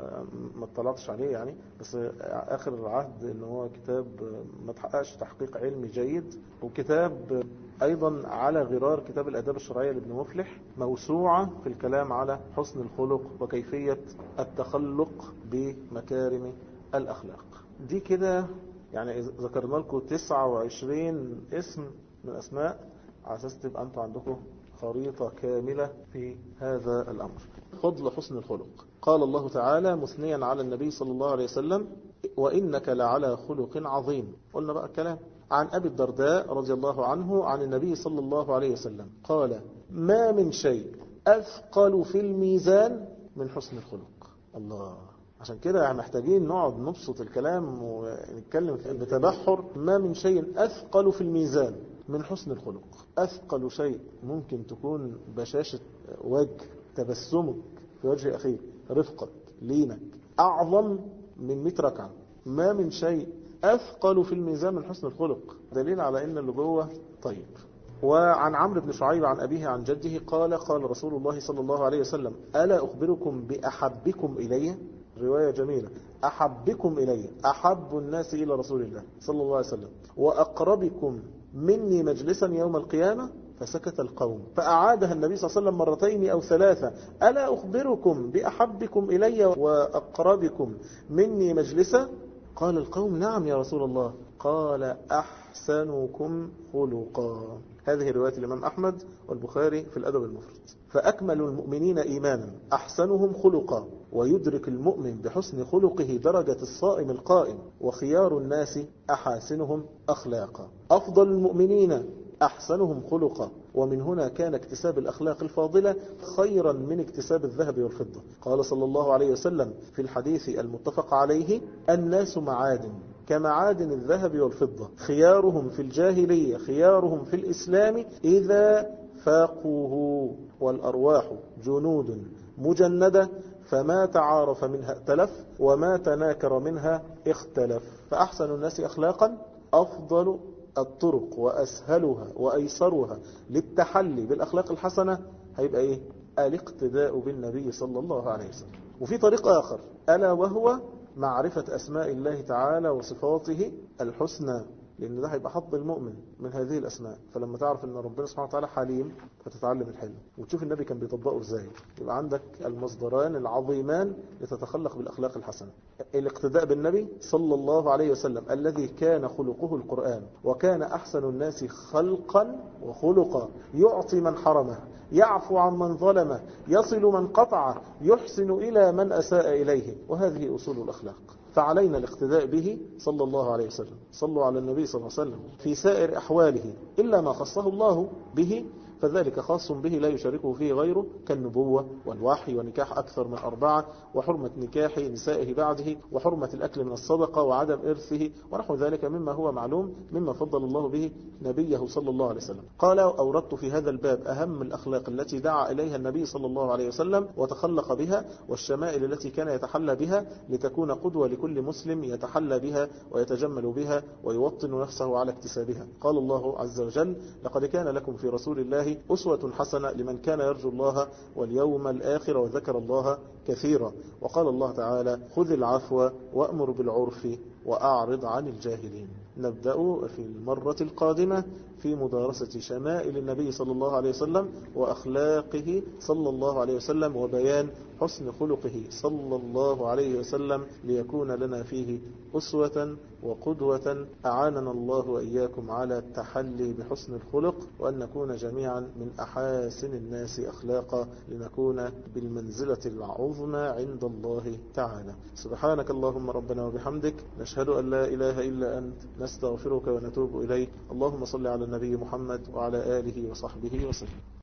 [SPEAKER 1] ما اطلعتش عليه يعني بس آخر العهد ان هو كتاب ما تحققش تحقيق علمي جيد وكتاب أيضا على غرار كتاب الأداب الشرعية لابن مفلح موسوعة في الكلام على حسن الخلق وكيفية التخلق بمكارم الأخلاق دي كده يعني ذكرنا لكم 29 اسم من أسماء على أساس تبقى أنتوا عندكم خريطة كاملة في هذا الأمر فضل حسن الخلق قال الله تعالى مثنيا على النبي صلى الله عليه وسلم وإنك لعلى خلق عظيم قلنا بقى الكلام عن أبي الدرداء رضي الله عنه عن النبي صلى الله عليه وسلم قال ما من شيء أثقل في الميزان من حسن الخلق الله عشان كده محتاجين نقعد نبسط الكلام ونتكلم بتبحر ما من شيء أثقل في الميزان من حسن الخلق أثقل شيء ممكن تكون بشاشة وجه تبسمك في وجه أخيك رفقك لينك أعظم من 100 ركعة ما من شيء أثقل في الميزان من حسن الخلق دليل على أن اللي جوه طيب وعن عمرو بن شعيب عن أبيه عن جده قال قال رسول الله صلى الله عليه وسلم ألا أخبركم بأحبكم إلي رواية جميلة أحبكم إلي أحب الناس إلى رسول الله صلى الله عليه وسلم وأقربكم مني مجلسا يوم القيامة فسكت القوم فأعادها النبي صلى الله عليه وسلم مرتين أو ثلاثة ألا أخبركم بأحبكم إلي وأقربكم مني مجلسا قال القوم نعم يا رسول الله قال أحسنكم خلقا هذه رواية الإمام أحمد والبخاري في الأدب المفرد فأكمل المؤمنين إيمانا أحسنهم خلقا ويدرك المؤمن بحسن خلقه درجة الصائم القائم وخيار الناس أحاسنهم أخلاقا أفضل المؤمنين أحسنهم خلقا ومن هنا كان اكتساب الأخلاق الفاضلة خيرا من اكتساب الذهب والفضة قال صلى الله عليه وسلم في الحديث المتفق عليه الناس معادن كمعادن الذهب والفضة خيارهم في الجاهلية خيارهم في الإسلام إذا فاقوه والأرواح جنود مجندة فما تعارف منها ائتلف وما تناكر منها اختلف فأحسن الناس أخلاقا أفضل الطرق وأسهلها وأيسرها للتحلي بالأخلاق الحسنة هيبقى إيه الاقتداء بالنبي صلى الله عليه وسلم وفي طريق آخر ألا وهو معرفة أسماء الله تعالى وصفاته الحسنى لأن ده هيبقى حظ المؤمن من هذه الأسماء فلما تعرف أن ربنا سبحانه وتعالى حليم فتتعلم الحلم وتشوف النبي كان بيطبقه إزاي يبقى عندك المصدران العظيمان لتتخلق بالأخلاق الحسنة الاقتداء بالنبي صلى الله عليه وسلم الذي كان خلقه القرآن وكان أحسن الناس خلقا وخلقا يعطي من حرمه يعفو عن من ظلمه يصل من قطعه يحسن إلى من أساء إليه وهذه أصول الأخلاق فعلينا الاقتداء به صلى الله عليه وسلم صلوا على النبي صلى الله عليه وسلم في سائر أحواله إلا ما خصه الله به فذلك خاص به لا يشاركه فيه غيره كالنبوة والوحي ونكاح أكثر من أربعة وحرمة نكاح نسائه بعده وحرمة الأكل من الصدقة وعدم إرثه ونحو ذلك مما هو معلوم مما فضل الله به نبيه صلى الله عليه وسلم قال أوردت في هذا الباب أهم الأخلاق التي دعا إليها النبي صلى الله عليه وسلم وتخلق بها والشمائل التي كان يتحلى بها لتكون قدوة لكل مسلم يتحلى بها ويتجمل بها ويوطن نفسه على اكتسابها قال الله عز وجل لقد كان لكم في رسول الله أسوة حسنة لمن كان يرجو الله واليوم الآخر وذكر الله كثيرا وقال الله تعالى خذ العفو وأمر بالعرف وأعرض عن الجاهلين نبدأ في المرة القادمة في مدارسة شمائل النبي صلى الله عليه وسلم وأخلاقه صلى الله عليه وسلم وبيان حسن خلقه صلى الله عليه وسلم ليكون لنا فيه أسوة وقدوة أعاننا الله وإياكم على التحلي بحسن الخلق وأن نكون جميعا من أحاسن الناس أخلاقا لنكون بالمنزلة العظمى عند الله تعالى سبحانك اللهم ربنا وبحمدك نشهد أن لا إله إلا أنت نستغفرك ونتوب إليك اللهم صل على النبي محمد وعلى آله وصحبه وسلم